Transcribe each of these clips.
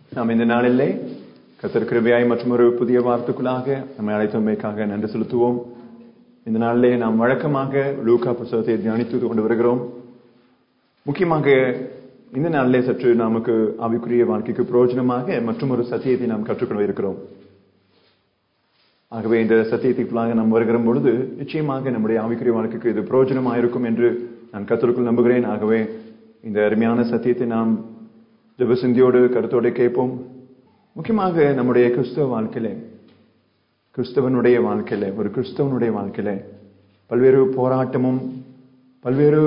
நாம் இந்த நாளிலே கத்தர் கிருபையாய் மற்றும் ஒரு புதிய வார்த்தைக்குள்ளாக நம்மை அழைத்தமைக்காக நன்றி செலுத்துவோம் இந்த நாளிலே நாம் வழக்கமாக லூக்கா புஸ்தகத்தை தியானித்து கொண்டு வருகிறோம் முக்கியமாக இந்த நாளிலே சற்று நமக்கு ஆவிக்குரிய வாழ்க்கைக்கு பிரயோஜனமாக மற்றும் ஒரு சத்தியத்தை நாம் கற்றுக்கொள்ள இருக்கிறோம் ஆகவே இந்த சத்தியத்திற்குள்ளாக நாம் வருகிற பொழுது நிச்சயமாக நம்முடைய ஆவிக்குரிய வாழ்க்கைக்கு இது பிரயோஜனமாக இருக்கும் என்று நான் கத்தருக்குள் நம்புகிறேன் ஆகவே இந்த அருமையான சத்தியத்தை நாம் ஜபசிந்தியோடு கருத்தோடு கேட்போம் முக்கியமாக நம்முடைய கிறிஸ்தவ வாழ்க்கையில கிறிஸ்தவனுடைய வாழ்க்கையில ஒரு கிறிஸ்தவனுடைய வாழ்க்கையில பல்வேறு போராட்டமும் பல்வேறு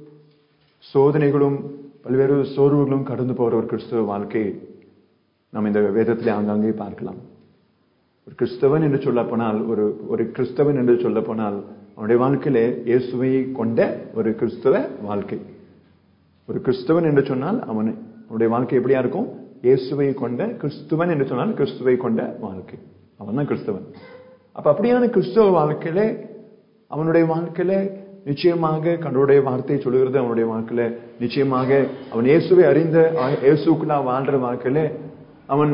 சோதனைகளும் பல்வேறு சோர்வுகளும் கடந்து போகிற ஒரு கிறிஸ்தவ வாழ்க்கையை நாம் இந்த வேதத்திலே ஆங்காங்கே பார்க்கலாம் ஒரு கிறிஸ்தவன் என்று சொல்ல போனால் ஒரு ஒரு கிறிஸ்தவன் என்று சொல்ல போனால் அவனுடைய வாழ்க்கையில இயேசுவை கொண்ட ஒரு கிறிஸ்தவ வாழ்க்கை ஒரு கிறிஸ்தவன் என்று சொன்னால் அவன் அவனுடைய வாழ்க்கை எப்படியா இருக்கும் இயேசுவை கொண்ட கிறிஸ்துவன் என்று சொன்னால் கிறிஸ்துவை கொண்ட வாழ்க்கை அவன் தான் கிறிஸ்தவன் அப்ப அப்படியான கிறிஸ்தவ வாழ்க்கையில அவனுடைய வாழ்க்கையில நிச்சயமாக கடவுளுடைய வார்த்தையை சொல்லுகிறது அவனுடைய வாழ்க்கையில நிச்சயமாக அவன் இயேசுவை அறிந்த இயேசுக்குள்ளா வாழ்ற வாழ்க்கையில அவன்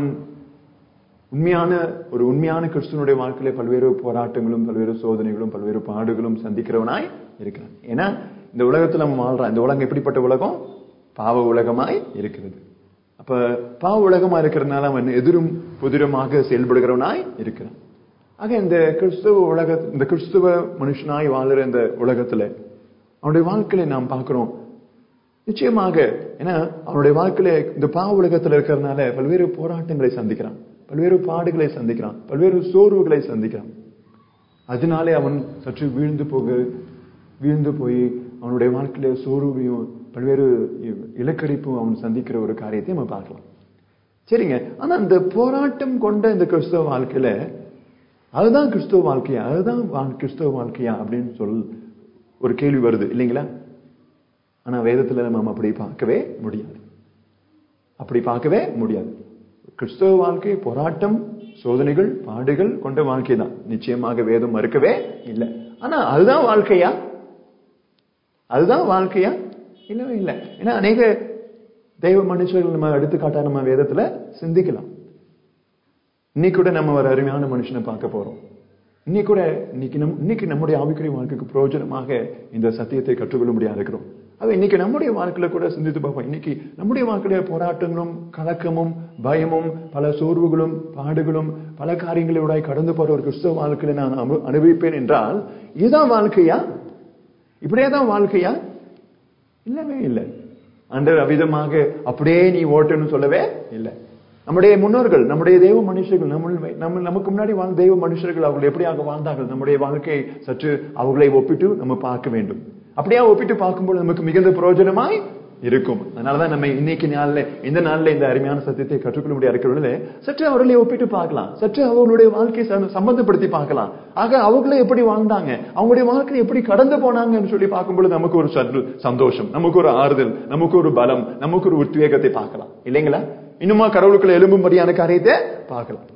உண்மையான ஒரு உண்மையான கிறிஸ்துவனுடைய வாழ்க்கையில பல்வேறு போராட்டங்களும் பல்வேறு சோதனைகளும் பல்வேறு பாடுகளும் சந்திக்கிறவனாய் இருக்கிறான் ஏன்னா இந்த உலகத்துல நம்ம வாழ்றான் இந்த உலகம் எப்படிப்பட்ட உலகம் பாவ உலகமாய் இருக்கிறது அப்ப பாவ உலகமா இருக்கிறதுனால அவன் எதிரும் புதிரமாக செயல்படுகிறவனாய் இருக்கிறான் ஆக இந்த கிறிஸ்துவ உலக இந்த கிறிஸ்துவ மனுஷனாய் வாழுற இந்த உலகத்துல அவனுடைய வாழ்க்கையில நாம் பார்க்கிறோம் நிச்சயமாக ஏன்னா அவனுடைய வாழ்க்கையில இந்த பாவ உலகத்துல இருக்கிறதுனால பல்வேறு போராட்டங்களை சந்திக்கிறான் பல்வேறு பாடுகளை சந்திக்கிறான் பல்வேறு சோர்வுகளை சந்திக்கிறான் அதனாலே அவன் சற்று வீழ்ந்து போக வீழ்ந்து போய் அவனுடைய வாழ்க்கையில சோர்வையும் பல்வேறு இலக்கரிப்பும் அவன் சந்திக்கிற ஒரு காரியத்தை நம்ம பார்க்கலாம் சரிங்க ஆனா இந்த போராட்டம் கொண்ட இந்த கிறிஸ்தவ வாழ்க்கையில அதுதான் கிறிஸ்தவ வாழ்க்கையா அதுதான் கிறிஸ்தவ வாழ்க்கையா அப்படின்னு சொல் ஒரு கேள்வி வருது இல்லைங்களா ஆனா வேதத்துல நம்ம அப்படி பார்க்கவே முடியாது அப்படி பார்க்கவே முடியாது கிறிஸ்தவ வாழ்க்கை போராட்டம் சோதனைகள் பாடுகள் கொண்ட வாழ்க்கை தான் நிச்சயமாக வேதம் மறுக்கவே இல்லை ஆனா அதுதான் வாழ்க்கையா அதுதான் வாழ்க்கையா இல்லவே இல்லை ஏன்னா அநேக தெய்வ மனுஷர்கள் நம்ம எடுத்துக்காட்டா நம்ம வேதத்துல சிந்திக்கலாம் இன்னைக்கு கூட நம்ம ஒரு அருமையான மனுஷனை பார்க்க போறோம் இன்னைக்கு கூட இன்னைக்கு நம் இன்னைக்கு நம்முடைய ஆவிக்குரிய வாழ்க்கைக்கு பிரயோஜனமாக இந்த சத்தியத்தை கற்றுக்கொள்ள முடியாது இருக்கிறோம் அது இன்னைக்கு நம்முடைய வாழ்க்கையில கூட சிந்தித்து பார்ப்போம் இன்னைக்கு நம்முடைய வாழ்க்கையில போராட்டங்களும் கலக்கமும் பயமும் பல சோர்வுகளும் பாடுகளும் பல காரியங்களோட கடந்து போற ஒரு கிறிஸ்தவ வாழ்க்கையில நான் அனுபவிப்பேன் என்றால் இதுதான் வாழ்க்கையா இப்படியே தான் வாழ்க்கையா இல்லவே இல்லை அன்று அவிதமாக அப்படியே நீ ஓட்டுன்னு சொல்லவே இல்லை நம்முடைய முன்னோர்கள் நம்முடைய தெய்வ மனுஷர்கள் நம்ம நம்ம நமக்கு முன்னாடி வாழ்ந்த தெய்வ மனுஷர்கள் அவர்கள் எப்படியாக வாழ்ந்தார்கள் நம்முடைய வாழ்க்கையை சற்று அவர்களை ஒப்பிட்டு நம்ம பார்க்க வேண்டும் அப்படியே ஒப்பிட்டு பார்க்கும்போது நமக்கு மிகுந்த பிரயோஜனமாய் இருக்கும் அதனாலதான் நம்ம இன்னைக்கு நாள்ல இந்த நாள்ல இந்த அருமையான சத்தியத்தை கற்றுக்கொள்ள முடியாது இருக்கிறவர்கள சற்று அவர்களை ஒப்பிட்டு பார்க்கலாம் சற்று அவர்களுடைய வாழ்க்கையை சம்பந்தப்படுத்தி பார்க்கலாம் ஆக அவங்களே எப்படி வாழ்ந்தாங்க அவங்களுடைய வாழ்க்கையை எப்படி கடந்து போனாங்கன்னு சொல்லி பார்க்கும்போது நமக்கு ஒரு சற்று சந்தோஷம் நமக்கு ஒரு ஆறுதல் நமக்கு ஒரு பலம் நமக்கு ஒரு உத்வேகத்தை பார்க்கலாம் இல்லைங்களா இன்னுமா கடவுளுக்குள்ள எலும்பும்படியான காரியத்தை பார்க்கலாம்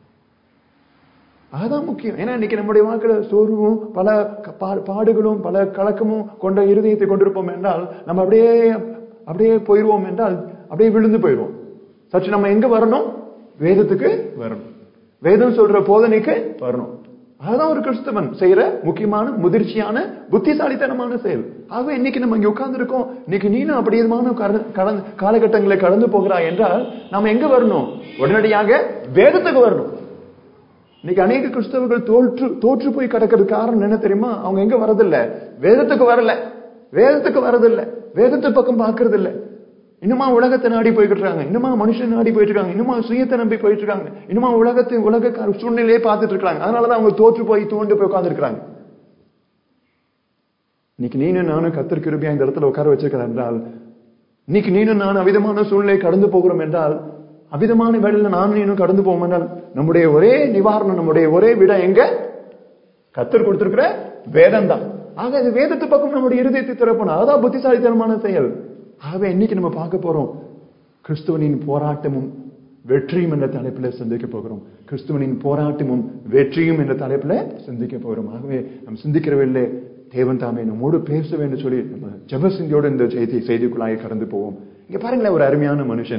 அதுதான் முக்கியம் ஏன்னா இன்னைக்கு நம்முடைய வாழ்க்கையில சோர்வும் பல பாடுகளும் பல கலக்கமும் கொண்ட இருதயத்தை கொண்டிருப்போம் என்றால் நம்ம அப்படியே அப்படியே போயிடுவோம் என்றால் அப்படியே விழுந்து போயிடுவோம் சற்று நம்ம எங்க வரணும் வேதத்துக்கு வரணும் வேதம் சொல்ற போதனைக்கு வரணும் அதுதான் ஒரு கிறிஸ்தவன் செய்யற முக்கியமான முதிர்ச்சியான புத்திசாலித்தனமான செயல் ஆகவே இன்னைக்கு நம்ம இங்க உட்கார்ந்து இருக்கோம் இன்னைக்கு நீனும் அப்படியமான கடந்து காலகட்டங்களை கடந்து போகிறாய் என்றால் நாம எங்க வரணும் உடனடியாக வேதத்துக்கு வரணும் இன்னைக்கு அநேக கிறிஸ்தவர்கள் தோற்று தோற்று போய் கிடக்கிறது காரணம் என்ன தெரியுமா அவங்க எங்க வரதில்ல வேதத்துக்கு வரல வேதத்துக்கு வரதில்ல வேதத்து பக்கம் பாக்குறது இல்ல இன்னுமா உலகத்தை நாடி போயிட்டு இருக்காங்க இன்னுமா மனுஷன் நாடி போயிட்டு இருக்காங்க இன்னுமா சுயத்தை நம்பி போயிட்டு இருக்காங்க இன்னுமா உலகத்தை உலக சூழ்நிலையே பார்த்துட்டு இருக்காங்க அதனாலதான் அவங்க தோற்று போய் தோண்டு போய் உட்கார்ந்து இருக்காங்க இன்னைக்கு நீனும் நானும் கத்திற்கு இருப்பியா இந்த இடத்துல உட்கார வச்சிருக்கிறேன் என்றால் இன்னைக்கு நீனும் நானும் அவிதமான சூழ்நிலை கடந்து போகிறோம் என்றால் அவிதமான வேலையில நான் நீனும் கடந்து போவோம் என்றால் நம்முடைய ஒரே நிவாரணம் நம்முடைய ஒரே விட எங்க கத்தர் கொடுத்திருக்கிற வேதம் தான் ஆக இந்த வேதத்து பக்கம் நம்முடைய இருதயத்தை திறப்பணும் அதான் புத்திசாலித்தனமான செயல் ஆகவே இன்னைக்கு நம்ம பார்க்க போறோம் கிறிஸ்துவனின் போராட்டமும் வெற்றியும் என்ற தலைப்பில் சிந்திக்க போகிறோம் கிறிஸ்துவனின் போராட்டமும் வெற்றியும் என்ற தலைப்பில் சிந்திக்க போகிறோம் ஆகவே நாம் சிந்திக்கிறவில்லை தேவன் தாமே நம்மோடு பேச வேண்டும் சொல்லி நம்ம ஜபசிந்தியோடு இந்த செய்தி செய்திக்குள்ளாக கடந்து போவோம் இங்க பாருங்களேன் ஒரு அருமையான மனுஷன்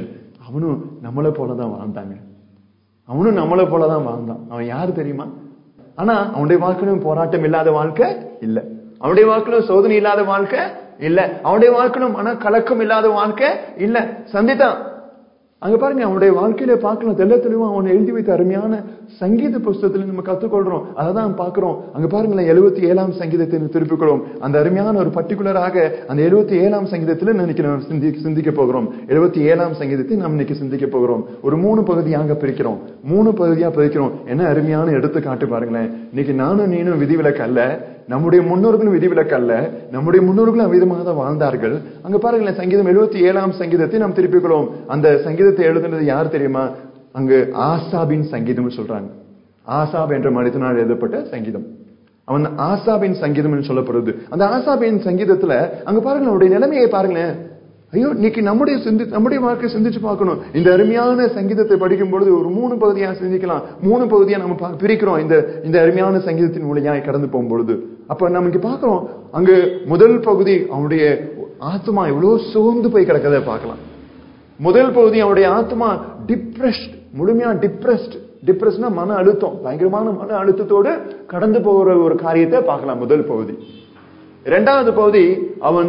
அவனும் நம்மளை போலதான் வாழ்ந்தாங்க அவனும் நம்மளை போலதான் வாழ்ந்தான் அவன் யாரு தெரியுமா ஆனா அவனுடைய வாழ்க்கையிலும் போராட்டம் இல்லாத வாழ்க்கை இல்ல அவனுடைய வாழ்க்கையிலும் சோதனை இல்லாத வாழ்க்கை இல்ல அவனுடைய வாழ்க்கையிலும் மன கலக்கம் இல்லாத வாழ்க்கை இல்ல சந்தித்தான் அங்க பாருங்க அவனுடைய வாழ்க்கையில பார்க்கலாம் தெல்ல தெளிவா அவன் எழுதி வைத்த அருமையான சங்கீத புஸ்தகத்துல நம்ம கத்துக்கொள்றோம் அதான் பாக்குறோம் அங்க பாருங்களேன் எழுபத்தி ஏழாம் சங்கீதத்தை திருப்பிக்கொள்வோம் அந்த அருமையான ஒரு பர்டிகுலராக அந்த எழுபத்தி ஏழாம் சங்கீதத்துல இன்னைக்கு நம்ம சிந்தி சிந்திக்க போகிறோம் எழுபத்தி ஏழாம் சங்கீதத்தை நாம் இன்னைக்கு சிந்திக்க போகிறோம் ஒரு மூணு பகுதியாக பிரிக்கிறோம் மூணு பகுதியா பிரிக்கிறோம் என்ன அருமையான எடுத்துக்காட்டு பாருங்களேன் இன்னைக்கு நானும் நீனும் விதிவிலக்கு அல்ல நம்முடைய முன்னோர்களும் விதிவிலக்கு அல்ல நம்முடைய முன்னோர்களும் அவ்விதமாக தான் வாழ்ந்தார்கள் அங்க பாருங்களேன் சங்கீதம் எழுபத்தி ஏழாம் சங்கீதத்தை நாம் திருப்பிக்கொள்வோம் அந்த சங்கீதத்தை எழுதுனது யார் தெரியுமா அங்கு ஆசாபின் சங்கீதம் சொல்றாங்க ஆசாப் என்ற மனிதனால் எழுதப்பட்ட சங்கீதம் அவன் ஆசாபின் சங்கீதம் சொல்லப்படுது அந்த ஆசாபின் சங்கீதத்துல அங்க பாருங்க அவருடைய நிலைமையை பாருங்களேன் ஐயோ இன்னைக்கு நம்முடைய சிந்தி நம்முடைய வாழ்க்கை சிந்திச்சு பார்க்கணும் இந்த அருமையான சங்கீதத்தை படிக்கும் பொழுது ஒரு மூணு பகுதியா சிந்திக்கலாம் மூணு பகுதியா நம்ம பா- பிரிக்கிறோம் இந்த இந்த அருமையான சங்கீதத்தின் மூலியாய் கடந்து போகும் பொழுது அப்ப நம்ம இங்க பாக்குறோம் அங்கு முதல் பகுதி அவனுடைய ஆத்மா எவ்வளவு சோர்ந்து போய் கிடக்கதை பார்க்கலாம் முதல் பகுதி அவருடைய ஆத்மா டிப்ரெஸ்ட் முழுமையா டிப்ரெஸ்ட் டிப்ரெஸ்னா மன அழுத்தம் பயங்கரமான மன அழுத்தத்தோடு கடந்து போகிற ஒரு காரியத்தை பார்க்கலாம் முதல் பகுதி இரண்டாவது பகுதி அவன்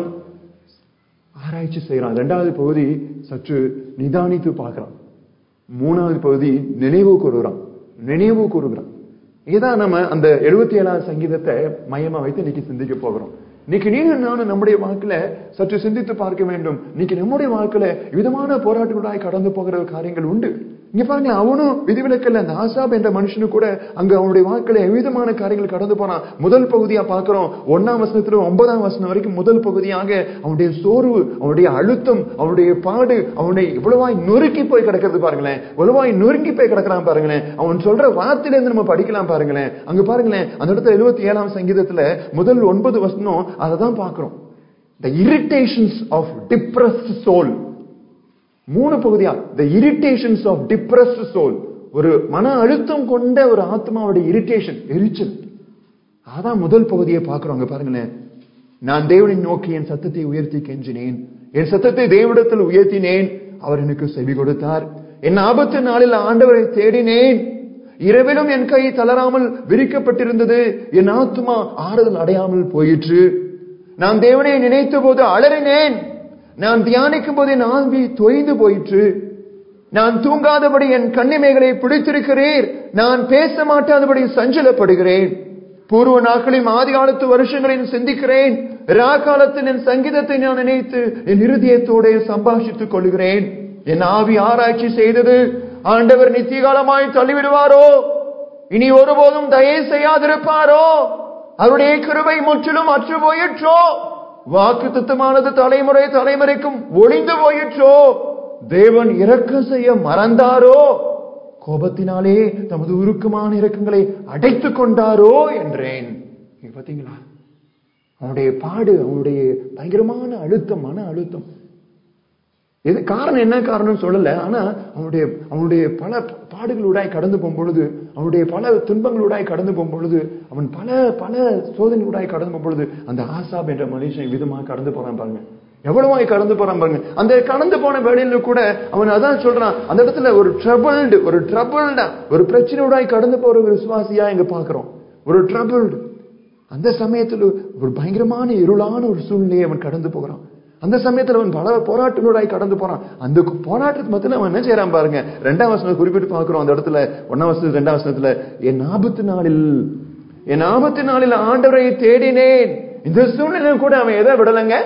ஆராய்ச்சி செய்யறான் இரண்டாவது பகுதி சற்று நிதானித்து பார்க்கறான் மூணாவது பகுதி நினைவு கூறுகிறான் நினைவு கூறுகிறான் இதான் நம்ம அந்த எழுபத்தி ஏழாவது சங்கீதத்தை மையமா வைத்து இன்னைக்கு சிந்திக்க போகிறோம் இன்னைக்கு நீங்க நானும் நம்முடைய வாழ்க்கையில சற்று சிந்தித்து பார்க்க வேண்டும் இன்னைக்கு நம்முடைய வாழ்க்கையில விதமான போராட்டங்களாய் கடந்து போகிற காரியங்கள் உண்டு இங்க பாருங்க அவனும் விதிவிலக்கல்ல அந்த ஆசாப் என்ற மனுஷனு கூட அங்க அவனுடைய வாழ்க்கையில எவ்விதமான காரியங்கள் கடந்து போனான் முதல் பகுதியா பார்க்கிறோம் ஒன்னாம் வசனத்துல ஒன்பதாம் வசனம் வரைக்கும் முதல் பகுதியாக அவனுடைய சோர்வு அவனுடைய அழுத்தம் அவனுடைய பாடு அவனுடைய இவ்வளவாய் நொறுக்கி போய் கிடக்கிறது பாருங்களேன் இவ்வளவாய் நொறுங்கி போய் கிடக்கிறான் பாருங்களேன் அவன் சொல்ற வார்த்தையில இருந்து நம்ம படிக்கலாம் பாருங்களேன் அங்க பாருங்களேன் அந்த இடத்துல எழுபத்தி ஏழாம் சங்கீதத்துல முதல் ஒன்பது வசனம் அதை தான் பார்க்கிறோம் the irritations of depressed soul மூணு பகுதியா the irritations of depressed soul ஒரு மன அழுத்தம் கொண்ட ஒரு ஆத்மாவுடைய இரிட்டேஷன் எரிச்சல் அதான் முதல் பகுதியை பார்க்கிறோம் அங்க பாருங்களேன் நான் தேவனை நோக்கி என் சத்தத்தை உயர்த்தி கெஞ்சினேன் என் சத்தத்தை தேவனிடத்தில் உயர்த்தினேன் அவர் எனக்கு செவி கொடுத்தார் என் ஆபத்து நாளில் ஆண்டவரை தேடினேன் இரவிலும் என் கை தளராமல் விரிக்கப்பட்டிருந்தது என் ஆத்துமா ஆறுதல் அடையாமல் போயிற்று நான் தேவனை நினைத்த போது அலறினேன் நான் தியானிக்கும் போது என் ஆவி தொய்ந்து போயிற்று நான் தூங்காதபடி என் கண்ணிமைகளை பிடித்திருக்கிறீர் நான் பேச மாட்டாதபடி சஞ்சலப்படுகிறேன் பூர்வ நாட்களின் ஆதி காலத்து வருஷங்களில் சிந்திக்கிறேன் ரா காலத்தில் என் சங்கீதத்தை நான் நினைத்து என் இருதயத்தோட சம்பாஷித்துக் கொள்கிறேன் என் ஆவி ஆராய்ச்சி செய்தது ஆண்டவர் நித்திய காலமாய் தள்ளிவிடுவாரோ இனி ஒருபோதும் தயை செய்யாதிருப்பாரோ அவருடைய கிருபை முற்றிலும் அற்று போயிற்றோ வாக்கு தத்துவமானது தலைமுறை தலைமுறைக்கும் ஒளிந்து போயிற்றோ தேவன் இரக்கம் செய்ய மறந்தாரோ கோபத்தினாலே தமது உருக்கமான இரக்கங்களை அடைத்துக் கொண்டாரோ என்றேன் இங்க பாத்தீங்களா அவனுடைய பாடு அவனுடைய பயங்கரமான அழுத்தம் மன அழுத்தம் இது காரணம் என்ன காரணம் சொல்லல ஆனா அவனுடைய அவனுடைய பல பாடுகளூடாய் கடந்து போகும் பொழுது அவனுடைய பல துன்பங்களூடாய் கடந்து போகும் பொழுது அவன் பல பல சோதனைகளூடாய் கடந்து போகும் பொழுது அந்த ஆசாப் என்ற மனுஷன் விதமாக கடந்து போறான் பாருங்க எவ்வளவாய் கடந்து போறான் பாருங்க அந்த கடந்து போன வேலையில கூட அவன் அதான் சொல்றான் அந்த இடத்துல ஒரு ட்ரபிள்டு ஒரு ட்ரபிள்டா ஒரு பிரச்சனையோடாய் கடந்து போற ஒரு விசுவாசியா இங்க பாக்குறோம் ஒரு ட்ரபிள்டு அந்த சமயத்துல ஒரு பயங்கரமான இருளான ஒரு சூழ்நிலையை அவன் கடந்து போகிறான் அந்த சமயத்துல அவன் பல போராட்டங்களோடாய் கடந்து போறான் அந்த போராட்டத்து மத்தியில அவன் என்ன செய்யறான் பாருங்க ரெண்டாம் வசனம் குறிப்பிட்டு பாக்குறோம் அந்த இடத்துல ஒன்னாம் வசனம் ரெண்டாம் வசனத்துல என் ஆபத்து நாளில் என் ஆபத்து நாளில் ஆண்டவரை தேடினேன் இந்த சூழ்நிலை கூட அவன் எதை விடலைங்க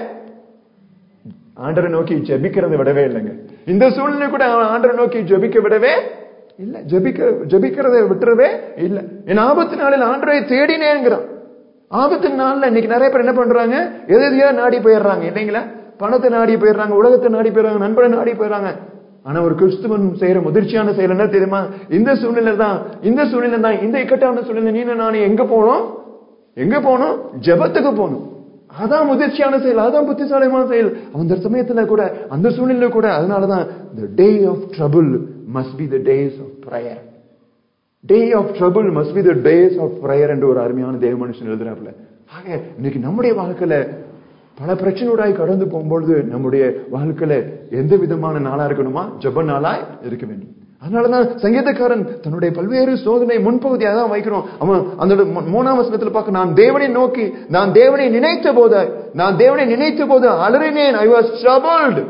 ஆண்டரை நோக்கி ஜெபிக்கிறத விடவே இல்லைங்க இந்த சூழ்நிலை கூட அவன் ஆண்டரை நோக்கி ஜெபிக்க விடவே இல்ல ஜெபிக்க ஜெபிக்கிறத விட்டுறவே இல்ல என் ஆபத்து நாளில் ஆண்டரை தேடினேங்கிறான் ஆபத்து நாள்ல இன்னைக்கு நிறைய பேர் என்ன பண்றாங்க எது எதையோ நாடி போயிடுறாங்க இல்லைங்களா பணத்தை நாடி போயிடுறாங்க உலகத்தை நாடி போயிடுறாங்க நண்பரை நாடி போயிடுறாங்க ஆனா ஒரு கிறிஸ்துவன் செய்யற முதிர்ச்சியான செயல் என்ன தெரியுமா இந்த சூழ்நிலை தான் இந்த சூழ்நிலை தான் இந்த இக்கட்டான சூழ்நிலை நீ நானே எங்க போனோம் எங்க போனோம் ஜெபத்துக்கு போகணும் அதான் முதிர்ச்சியான செயல் அதான் புத்திசாலியமான செயல் அந்த சமயத்துல கூட அந்த சூழ்நிலை கூட அதனாலதான் the day of trouble must be the days of prayer day of trouble must be the days of prayer என்று ஒரு அருமையான தேவ மனுஷன் எழுதுறாப்புல ஆக இன்னைக்கு நம்முடைய வாழ்க்கையில பல பிரச்சனையோடாய் கடந்து போகும்பொழுது நம்முடைய வாழ்க்கையில எந்த விதமான நாளா இருக்கணுமா ஜப நாளாய் இருக்க வேண்டும் அதனாலதான் சங்கீதக்காரன் தன்னுடைய பல்வேறு சோதனை முன்பகுதியாக தான் வைக்கிறோம் அவன் அந்த மூ- மூணாம் வசனத்துல பார்க்க நான் தேவனை நோக்கி நான் தேவனை நினைத்த போது நான் தேவனை நினைத்த போது அலறினேன் ஐ வாஸ் troubled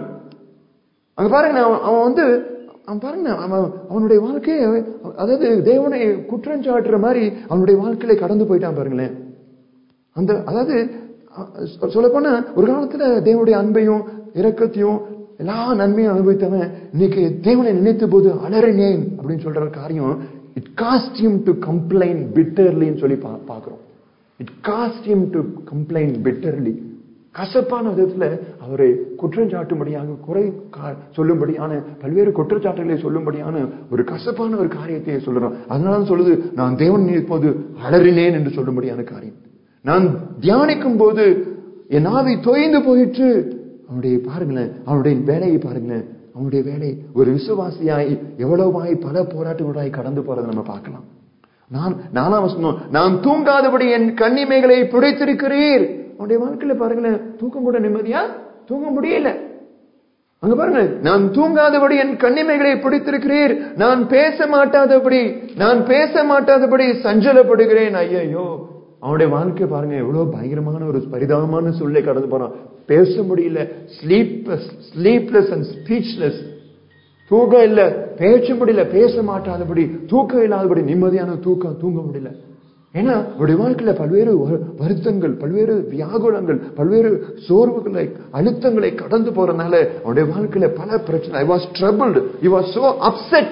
அங்க பாருங்க அவன் அவன் வந்து அவன் பாருங்க அவன் அவனுடைய வாழ்க்கையை அதாவது தேவனை குற்றம் சாட்டுற மாதிரி அவனுடைய வாழ்க்கையில கடந்து போயிட்டான் பாருங்களேன் அந்த அதாவது சொல்ல போனா ஒரு காலத்துல தேவனுடைய அன்பையும் இரக்கத்தையும் எல்லா நன்மையும் அனுபவித்தவன் இன்னைக்கு தேவனை நினைத்த போது அலறினேன் அப்படின்னு சொல்ற காரியம் it caused him to complain பிட்டர்லின்னு சொல்லி பா- பார்க்கிறோம் it caused him to complain bitterly கசப்பான விதத்துல அவரை குற்றம் சாட்டும்படியாக குறை கா- சொல்லும்படியான பல்வேறு குற்றச்சாட்டுகளை சொல்லும்படியான ஒரு கசப்பான ஒரு காரியத்தை சொல்லுறோம் அதனால சொல்லுது நான் தேவன் இப்போது அலறினேன் என்று சொல்லும்படியான காரியம் நான் தியானிக்கும் போது என் ஆவி தொய்ந்து போயிற்று அவனுடைய பாருங்களேன் அவனுடைய வேலையை பாருங்களேன் அவனுடைய வேலை ஒரு விசுவாசியாய் எவ்வளவாய் பல போராட்டங்களாய் கடந்து போறதை நம்ம பார்க்கலாம் நான் நாலாம் வசனம் நான் தூங்காதபடி என் கண்ணிமைகளை பிடித்திருக்கிறீர் அவனுடைய வாழ்க்கையில பாருங்களேன் தூக்கம் கூட நிம்மதியா தூங்க முடியல அங்க பாருங்க நான் தூங்காதபடி என் கண்ணிமைகளை பிடித்திருக்கிறீர் நான் பேச மாட்டாதபடி நான் பேச மாட்டாதபடி சஞ்சலப்படுகிறேன் ஐயையோ அவனுடைய வாழ்க்கை பாருங்க எவ்வளவு பயங்கரமான ஒரு பரிதாபமான சூழ்நிலை கடந்து போறான் பேச முடியல ஸ்லீப்லெஸ் ஸ்லீப்லெஸ் அண்ட் ஸ்பீச்லெஸ் தூக்கம் இல்ல பேச முடியல பேச மாட்டாதபடி தூக்கம் இல்லாதபடி நிம்மதியான தூக்கம் தூங்க முடியல ஏன்னா அவருடைய வாழ்க்கையில பல்வேறு வரு- வருத்தங்கள் பல்வேறு வியாகுலங்கள் பல்வேறு சோர்வுகளை அழுத்தங்களை கடந்து போறதுனால அவருடைய வாழ்க்கையில பல பிரச்சனை I was troubled I was so upset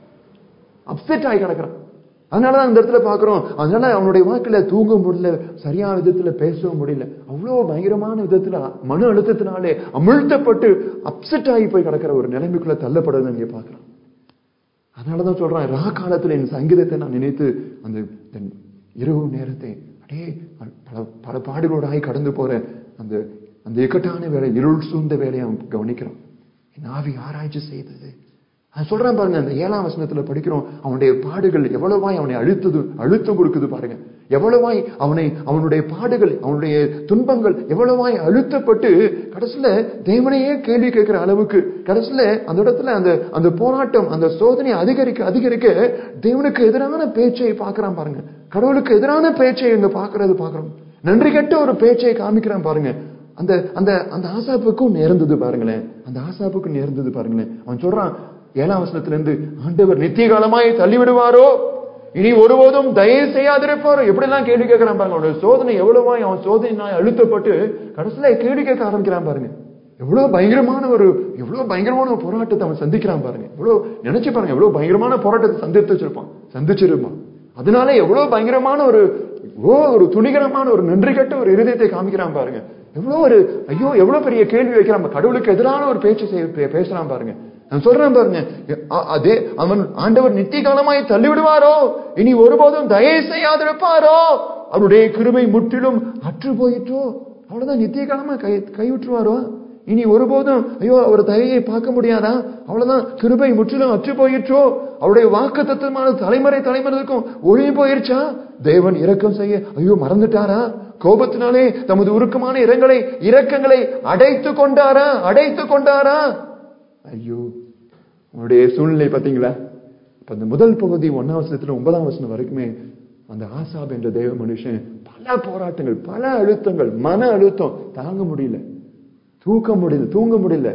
upset ஆகி கிடக்குறான் அதனாலதான் இந்த இடத்துல பாக்குறோம் அதனால அவனுடைய வாழ்க்கையில தூங்க முடியல சரியான விதத்துல பேசவும் முடியல அவ்வளவு பயங்கரமான விதத்துல மன அழுத்தத்தினாலே அமிழ்த்தப்பட்டு அப்செட் ஆகி போய் கிடக்கிற ஒரு நிலைமைக்குள்ள தள்ளப்படுறதை நீங்க பாக்குறோம் அதனாலதான் சொல்றேன் ரா காலத்துல என் சங்கீதத்தை நான் நினைத்து அந்த இந்த இரவு நேரத்தை அப்படியே பல பல பாடுகளோடாய் கடந்து போற அந்த அந்த இக்கட்டான வேலை இருள் சூழ்ந்த வேலையை அவன் கவனிக்கிறான் என் ஆவி ஆராய்ச்சி செய்தது அது சொல்றான் பாருங்க அந்த ஏழாம் வசனத்துல படிக்கிறோம் அவனுடைய பாடுகள் எவ்வளவாய் அவனை அழுத்தது அழுத்தம் கொடுக்குது பாருங்க எவ்வளவாய் அவனை அவனுடைய பாடுகள் அவனுடைய துன்பங்கள் எவ்வளவாய் அழுத்தப்பட்டு கடைசியில தேவனையே கேள்வி கேட்கிற அளவுக்கு கடைசியில அந்த இடத்துல அந்த அந்த போராட்டம் அந்த சோதனை அதிகரிக்க அதிகரிக்க தேவனுக்கு எதிரான பேச்சை பார்க்கறான் பாருங்க கடவுளுக்கு எதிரான பேச்சை இங்க பார்க்கறது பார்க்கறோம் நன்றி கெட்ட ஒரு பேச்சை காமிக்கிறான் பாருங்க அந்த அந்த அந்த ஆசாப்புக்கும் நேர்ந்தது பாருங்களேன் அந்த ஆசாப்புக்கும் நேர்ந்தது பாருங்களேன் அவன் சொல்றான் ஏழாம் வசனத்துல இருந்து ஆண்டவர் நித்திய காலமாய் தள்ளி விடுவாரோ இனி ஒருபோதும் தயவு செய்யாதிருப்பாரோ எப்படி எல்லாம் கேள்வி கேட்கிறான் பாருங்க அவனோட சோதனை எவ்வளவாய் அவன் சோதனை அழுத்தப்பட்டு கடைசியில கேள்வி கேட்க ஆரம்பிக்கிறான் பாருங்க எவ்வளவு பயங்கரமான ஒரு எவ்வளவு பயங்கரமான ஒரு போராட்டத்தை அவன் சந்திக்கிறான் பாருங்க எவ்வளவு நினைச்சு பாருங்க எவ்வளவு பயங்கரமான போராட்டத்தை சந்தித்து வச்சிருப்பான் சந்திச்சிருப்பான் அதனால எவ்வளவு பயங்கரமான ஒரு ஓ ஒரு துணிகரமான ஒரு நன்றி கட்ட ஒரு இருதயத்தை காமிக்கிறான் பாருங்க எவ்வளவு ஒரு ஐயோ எவ்வளவு பெரிய கேள்வி வைக்கிறான் கடவுளுக்கு எதிரான ஒரு பேச்சு செய்ய- பே- பேசுறான் பாருங்க நான் சொல்றேன் பாருங்க அ- அதே அவன் ஆண்டவர் நித்திய காலமாய் தள்ளி விடுவாரோ இனி ஒருபோதும் தயை செய்யாதிருப்பாரோ அவருடைய கிருபை முற்றிலும் அற்று போயிற்றோ அவ்வளவுதான் நித்திய காலமா கை கைவிட்டுருவாரோ இனி ஒருபோதும் ஐயோ அவர் தயையை பார்க்க முடியாதா அவ்வளவுதான் கிருபை முற்றிலும் அற்று போயிற்றோ அவருடைய வாக்கு தத்துவமான தலைமுறை தலைமுறைக்கும் ஒளி போயிருச்சா தேவன் இரக்கம் செய்ய ஐயோ மறந்துட்டாரா கோபத்தினாலே தமது உருக்கமான இரங்களை இரக்கங்களை அடைத்து கொண்டாரா அடைத்து கொண்டாரா ஐயோ உன்னுடைய சூழ்நிலை பாத்தீங்களா இப்ப அந்த முதல் பகுதி ஒன்னாம் வசனத்துல ஒன்பதாம் வசனம் வரைக்குமே அந்த ஆசாப் என்ற தேவ மனுஷன் பல போராட்டங்கள் பல அழுத்தங்கள் மன அழுத்தம் தாங்க முடியல தூக்க முடியல தூங்க முடியல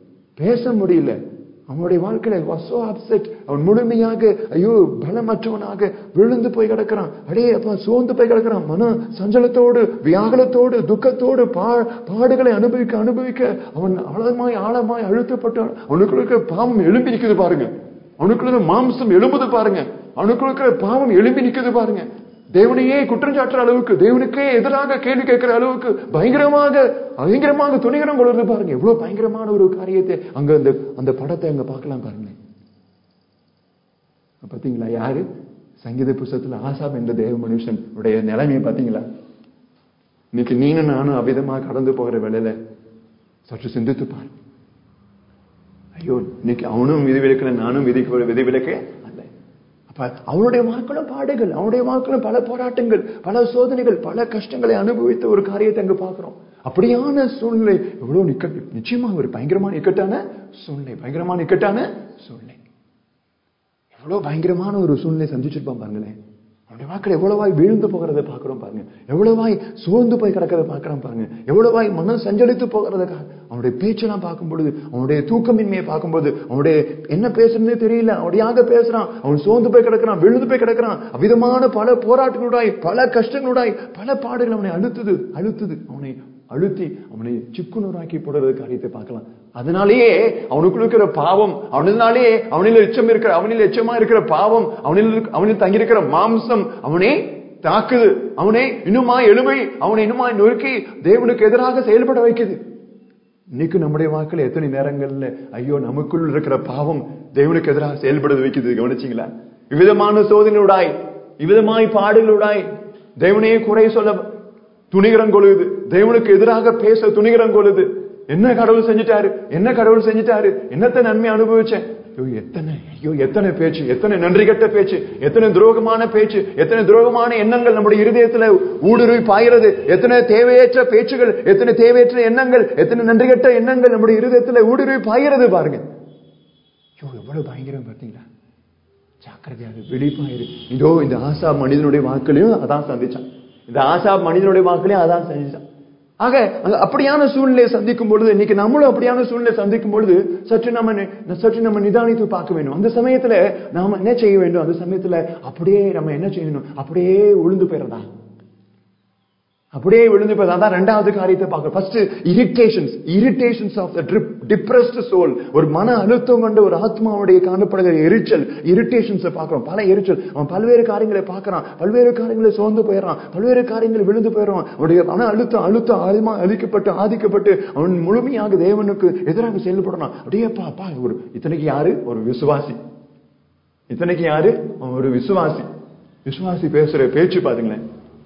பேச முடியல அவனுடைய வாழ்க்கையில was so upset அவன் முழுமையாக ஐயோ பலமற்றவனாக விழுந்து போய் கிடக்கிறான் அடே அப்பா சோர்ந்து போய் கிடக்கிறான் மன சஞ்சலத்தோடு வியாகுலத்தோடு துக்கத்தோடு பா பாடுகளை அனுபவிக்க அனுபவிக்க அவன் ஆழமாய் ஆழமாய் அழுத்தப்பட்டான் அவனுக்குள்ள இருக்கிற பாவம் எழும்பி நிக்குது பாருங்க அவனுக்குள்ள இருக்கிற மாம்சம் எழும்புது பாருங்க அவனுக்குள்ள இருக்கிற பாவம் எழும்பி நிக்குது பாருங்க தேவனையே குற்றம் சாட்டுற அளவுக்கு தேவனுக்கே எதிராக கேள்வி கேட்கிற அளவுக்கு பயங்கரமாக பயங்கரமாக துணிகரம் கொள்வது பாருங்க எவ்வளவு பயங்கரமான ஒரு காரியத்தை அங்க அந்த அந்த படத்தை அங்க பார்க்கலாம் பாருங்க பாத்தீங்களா யாரு சங்கீத புஸ்தகத்துல ஆசாப் என்ற தேவ மனுஷன் உடைய நிலைமையை பாத்தீங்களா இன்னைக்கு நீனும் நானும் அவிதமா கடந்து போகிற வேலையில சற்று சிந்தித்து பாரு ஐயோ இன்னைக்கு அவனும் விதிவிலக்கல நானும் விதிக்கு விதிவிலக்கே அல்ல அப்ப அவனுடைய வாழ்க்கையிலும் பாடுகள் அவனுடைய வாழ்க்கையிலும் பல போராட்டங்கள் பல சோதனைகள் பல கஷ்டங்களை அனுபவித்த ஒரு காரியத்தை அங்க பார்க்கிறோம் அப்படியான சூழ்நிலை எவ்வளவு நிக்க நிச்சயமா ஒரு பயங்கரமான இக்கட்டான சூழ்நிலை பயங்கரமான இக்கட்டான சூழ்நிலை எவ்வளவு பயங்கரமான ஒரு சூழ்நிலை சந்திச்சிருப்பான் பாருங்களேன் அவனுடைய வாக்கள் எவ்வளவாய் வீழ்ந்து போகிறத பாக்குறோம் பாருங்க எவ்வளவாய் சோர்ந்து போய் கிடக்கிறத பாக்குறோம் பாருங்க எவ்வளவாய் மனம் சஞ்சலித்து போகிறத கா- அவனுடைய பேச்செல்லாம் பார்க்கும் பொழுது அவனுடைய தூக்கமின்மையை பார்க்கும்போது அவனுடைய என்ன பேசுறதே தெரியல அவடியாக பேசுறான் அவன் சோர்ந்து போய் கிடக்கிறான் விழுந்து போய் கிடக்கிறான் அவ்விதமான பல போராட்டங்களுடாய் பல கஷ்டங்களுடாய் பல பாடுகள் அவனை அழுத்துது அழுத்துது அவனை அழுத்தி அவனை சிக்குனராக்கி போடுறது காரியத்தை பார்க்கலாம் அதனாலேயே அவனுக்குள்ள இருக்கிற பாவம் அவனாலேயே அவனில் எச்சம் இருக்கிற அவனில் எச்சமா இருக்கிற பாவம் அவனில் இருக்க- அவனில் தங்கியிருக்கிற மாம்சம் அவனை தாக்குது அவனை இன்னுமா எழுமை அவனை இன்னுமா நொறுக்கி தேவனுக்கு எதிராக செயல்பட வைக்குது இன்னைக்கு நம்முடைய வாக்கள் எத்தனை நேரங்கள்ல ஐயோ நமக்குள் இருக்கிற பாவம் தேவனுக்கு எதிராக செயல்படுவது வைக்குது கவனிச்சீங்களா இவ்விதமான சோதனையுடாய் இவ்விதமாய் பாடுகளுடாய் தேவனையே குறை சொல்ல துணிகரம் கொள்ளுது தேவனுக்கு எதிராக பேச துணிகரம் கொள்ளுது என்ன கடவுள் செஞ்சிட்டாரு என்ன கடவுள் செஞ்சிட்டாரு என்னத்த நன்மை அனுபவிச்சேன் ஐயோ எத்தனை ஐயோ எத்தனை பேச்சு எத்தனை நன்றி கெட்ட பேச்சு எத்தனை துரோகமான பேச்சு எத்தனை துரோகமான எண்ணங்கள் நம்முடைய இருதயத்துல ஊடுருவி பாய்கிறது எத்தனை தேவையற்ற பேச்சுகள் எத்தனை தேவையற்ற எண்ணங்கள் எத்தனை நன்றி கெட்ட எண்ணங்கள் நம்முடைய இருதயத்துல ஊடுருவி பாய்கிறது பாருங்க ஐயோ எவ்வளவு பயங்கரம் பார்த்தீங்களா ஜாக்கிரதையாக வெளிப்பாயிரு இதோ இந்த ஆசா மனிதனுடைய வாக்குலையும் அதான் சந்திச்சான் இந்த ஆசா மனிதனுடைய வாக்குலையும் அதான் சந்திச்சான் ஆக அங்க அப்படியான சூழ்நிலையை சந்திக்கும் பொழுது இன்னைக்கு நம்மளும் அப்படியான சூழ்நிலை சந்திக்கும் பொழுது சற்று நம்ம நி- சற்று நம்ம நிதானித்து பார்க்க வேண்டும் அந்த சமயத்துல நாம என்ன செய்ய வேண்டும் அந்த சமயத்துல அப்படியே நம்ம என்ன செய்யணும் அப்படியே உளுந்து போயிடறதா அப்படியே விழுந்து போய் அதான் ரெண்டாவது காரியத்தை பார்க்கணும் first irritations irritations of the depressed soul ஒரு மன அழுத்தம் கொண்ட ஒரு ஆத்மாவுடைய காணப்படுகிற எரிச்சல் இரிட்டேஷன்ஸ் பார்க்கிறோம் பல எரிச்சல் அவன் பல்வேறு காரியங்களை பார்க்கறான் பல்வேறு காரியங்களை சோர்ந்து போயிடறான் பல்வேறு காரியங்கள் விழுந்து போயிடறான் அவனுடைய மன அழுத்தம் அழுத்தம் ஆழமா அழிக்கப்பட்டு ஆதிக்கப்பட்டு அவன் முழுமையாக தேவனுக்கு எதிராக செயல்படுறான் அப்படியே பா பா ஒரு இத்தனைக்கு யாரு ஒரு விசுவாசி இத்தனைக்கு யாரு அவன் ஒரு விசுவாசி விசுவாசி பேசுற பேச்சு பாருங்களேன்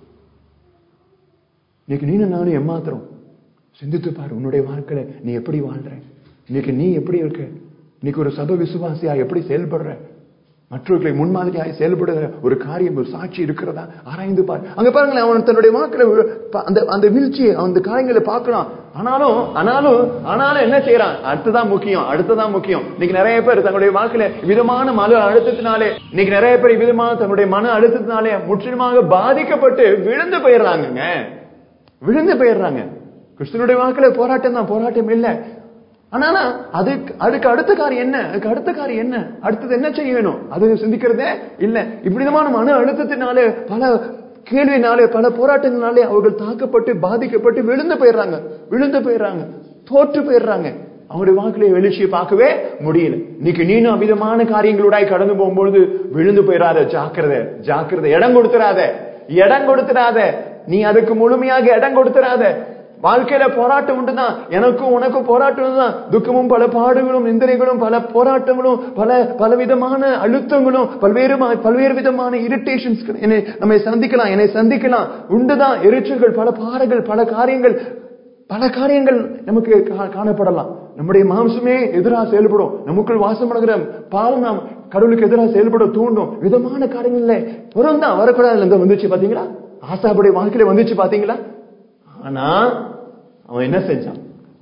இன்னைக்கு நீனும் நானும் எம்மாத்திரம் சிந்தித்து பாரு உன்னுடைய வாழ்க்கையில நீ எப்படி வாழ்ற இன்னைக்கு நீ எப்படி இருக்க இன்னைக்கு ஒரு சப விசுவாசியா எப்படி செயல்படுற மற்றவர்களை முன்மாதிரியாக செயல்படுகிற ஒரு காரியம் ஒரு சாட்சி இருக்கிறதா ஆராய்ந்து பாரு அங்க பாருங்களேன் அவன் தன்னுடைய வாக்களை அந்த அந்த வீழ்ச்சியை அந்த காரியங்களை பார்க்கலாம் ஆனாலும் ஆனாலும் ஆனாலும் என்ன செய்யறான் அடுத்ததான் முக்கியம் அடுத்ததான் முக்கியம் இன்னைக்கு நிறைய பேர் தங்களுடைய வாழ்க்கையில விதமான மன அழுத்தத்தினாலே இன்னைக்கு நிறைய பேர் விதமான தங்களுடைய மன அழுத்தத்தினாலே முற்றிலுமாக பாதிக்கப்பட்டு விழுந்து போயிடுறாங்கங்க விழுந்து போயிடுறாங்க கிறிஸ்தனுடைய வாக்குல போராட்டம் தான் போராட்டம் இல்ல ஆனா அதுக்கு அதுக்கு அடுத்த காரியம் என்ன அதுக்கு அடுத்த காரியம் என்ன அடுத்தது என்ன செய்ய வேணும் அது சிந்திக்கிறதே இல்ல இப்படிதமான மன அழுத்தத்தினாலே பல கேள்வினாலே பல போராட்டங்களாலே அவர்கள் தாக்கப்பட்டு பாதிக்கப்பட்டு விழுந்து போயிடுறாங்க விழுந்து போயிடுறாங்க தோற்று போயிடுறாங்க அவங்களுடைய வாக்குல வெளிச்சியை பார்க்கவே முடியல இன்னைக்கு நீனும் அவிதமான காரியங்களோடாய் கடந்து போகும்பொழுது விழுந்து போயிடாத ஜாக்கிரதை ஜாக்கிரதை இடம் கொடுத்துறாத இடம் கொடுத்துடாத நீ அதுக்கு முழுமையாக இடம் கொடுத்துறாத வாழ்க்கையில போராட்டம் உண்டுதான் எனக்கும் உனக்கும் போராட்டம் தான் துக்கமும் பல பாடுகளும் நிந்தனைகளும் பல போராட்டங்களும் பல பலவிதமான அழுத்தங்களும் பல்வேறு மா- பல்வேறு விதமான இரிட்டேஷன்ஸ் என்னை நம்மை சந்திக்கலாம் என்னை சந்திக்கலாம் உண்டுதான் எரிச்சல்கள் பல பாறைகள் பல காரியங்கள் பல காரியங்கள் நமக்கு கா- காணப்படலாம் நம்முடைய மாம்சமே எதிராக செயல்படும் நமக்குள் வாசம் பண்ணுகிற பாவம் நாம் கடவுளுக்கு எதிராக செயல்பட தூண்டும் விதமான காரியங்கள்ல வரும் தான் வரக்கூடாதுல இருந்து வந்துச்சு பாத்தீங்களா ஆசாவுடைய வாழ்க்கையில வந்துச்சு பாத்தீங்களா ஆனா அவன் என்ன செஞ்சான்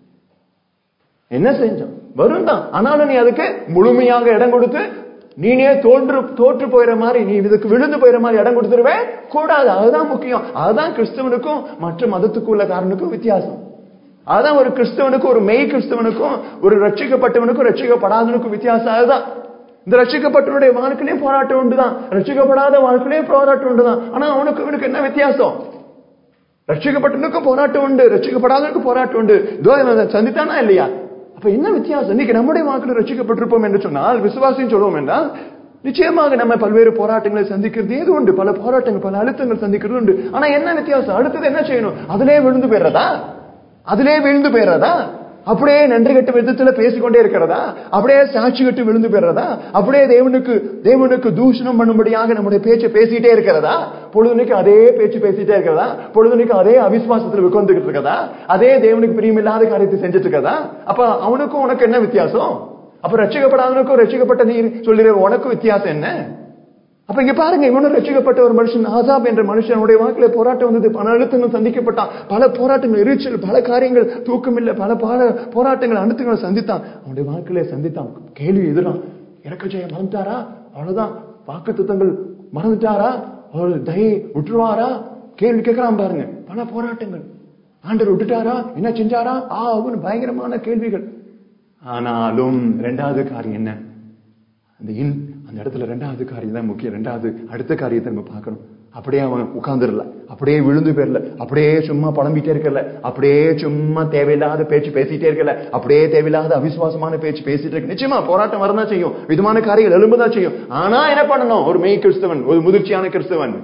என்ன செஞ்சான் வரும் தான் ஆனாலும் நீ அதுக்கு முழுமையாக இடம் கொடுத்து நீனே தோன்று தோற்று போயிற மாதிரி நீ இதுக்கு விழுந்து போயிற மாதிரி இடம் கொடுத்துருவே கூடாது அதுதான் முக்கியம் அதுதான் கிறிஸ்தவனுக்கும் மற்ற மதத்துக்குள்ள காரனுக்கும் வித்தியாசம் அதான் ஒரு கிறிஸ்தவனுக்கும் ஒரு மெய் கிறிஸ்தவனுக்கும் ஒரு ரட்சிக்கப்பட்டவனுக்கும் ரட்சிக்கப்படாதவனுக்கும் வித்தியாசம் அதுதான் இந்த ரட்சிக்கப்பட்டவனுடைய வாழ்க்கையிலையும் போராட்டம் உண்டுதான் ரட்சிக்கப்படாத வாழ்க்கையிலையும் போராட்டம் உண்டுதான் ஆனா அவனுக்கு இவனுக்கு என்ன வித்தியாசம் ரட்சிக்கப்பட்டவனுக்கும் போராட்டம் உண்டு ரட்சிக்கப்படாதவனுக்கும் போராட்டம் உண்டு இதோ இவன் சந்தித்தானா இல்லையா அப்ப என்ன வித்தியாசம் இன்னைக்கு நம்முடைய வாக்கில் ரட்சிக்கப்பட்டிருப்போம் என்று சொன்னால் விசுவாசியும் சொல்லுவோம் என்றால் நிச்சயமாக நம்ம பல்வேறு போராட்டங்களை சந்திக்கிறது ஏது உண்டு பல போராட்டங்கள் பல அழுத்தங்கள் சந்திக்கிறது உண்டு ஆனா என்ன வித்தியாசம் அடுத்தது என்ன செய்யணும் அதிலே விழுந்து போயிடுறதா அதிலே விழுந்து போயிடுறதா அப்படியே நன்றி கட்டு விதத்துல பேசிக்கொண்டே இருக்கிறதா அப்படியே சாட்சி கட்டு விழுந்து போயிடுறதா அப்படியே தேவனுக்கு தேவனுக்கு தூஷணம் பண்ணும்படியாக நம்முடைய பேச்சை பேசிட்டே இருக்கிறதா பொழுதுனைக்கு அதே பேச்சு பேசிட்டே இருக்கிறதா பொழுதுனைக்கு அதே அவிசுவாசத்துல உட்கார்ந்துகிட்டு இருக்கிறதா அதே தேவனுக்கு பிரியமில்லாத காரியத்தை செஞ்சுட்டு இருக்கிறதா அப்ப அவனுக்கும் உனக்கு என்ன வித்தியாசம் அப்ப ரட்சிக்கப்படாதவனுக்கும் ரட்சிக்கப்பட்ட நீ சொல்லிடுற உனக்கும் வித்தியாசம் என்ன அப்ப இங்க பாருங்க இவனும் ரசிக்கப்பட்ட ஒரு மனுஷன் ஆசாப் என்ற மனுஷனுடைய வாழ்க்கையில போராட்டம் வந்தது பல அழுத்தங்கள் சந்திக்கப்பட்டான் பல போராட்டங்கள் எரிச்சல் பல காரியங்கள் தூக்கம் இல்லை பல பாட போராட்டங்கள் அழுத்தங்களை சந்தித்தான் அவனுடைய வாழ்க்கையில சந்தித்தான் கேள்வி எதிரான் இறக்க ஜெயம் மறந்துட்டாரா அவ்வளவுதான் வாக்கு திட்டங்கள் மறந்துட்டாரா அவர் தயை விட்டுருவாரா கேள்வி கேட்கலாம் பாருங்க பல போராட்டங்கள் ஆண்டவர் விட்டுட்டாரா என்ன செஞ்சாரா ஆ அவன் பயங்கரமான கேள்விகள் ஆனாலும் ரெண்டாவது காரியம் என்ன அந்த இன் அந்த இடத்துல ரெண்டாவது காரியம் தான் முக்கியம் ரெண்டாவது அடுத்த காரியத்தை நம்ம பார்க்கணும் அப்படியே அவன் உட்கார்ந்துடல அப்படியே விழுந்து போயிடல அப்படியே சும்மா புலம்பிட்டே இருக்கல அப்படியே சும்மா தேவையில்லாத பேச்சு பேசிட்டே இருக்கல அப்படியே தேவையில்லாத அவிசுவாசமான பேச்சு பேசிட்டு இருக்க நிச்சயமா போராட்டம் வரதான் செய்யும் விதமான காரியங்கள் எழும்பதான் செய்யும் ஆனா என்ன பண்ணணும் ஒரு மெய் கிறிஸ்தவன் ஒரு முதிர்ச்சியான கிறிஸ்தவன்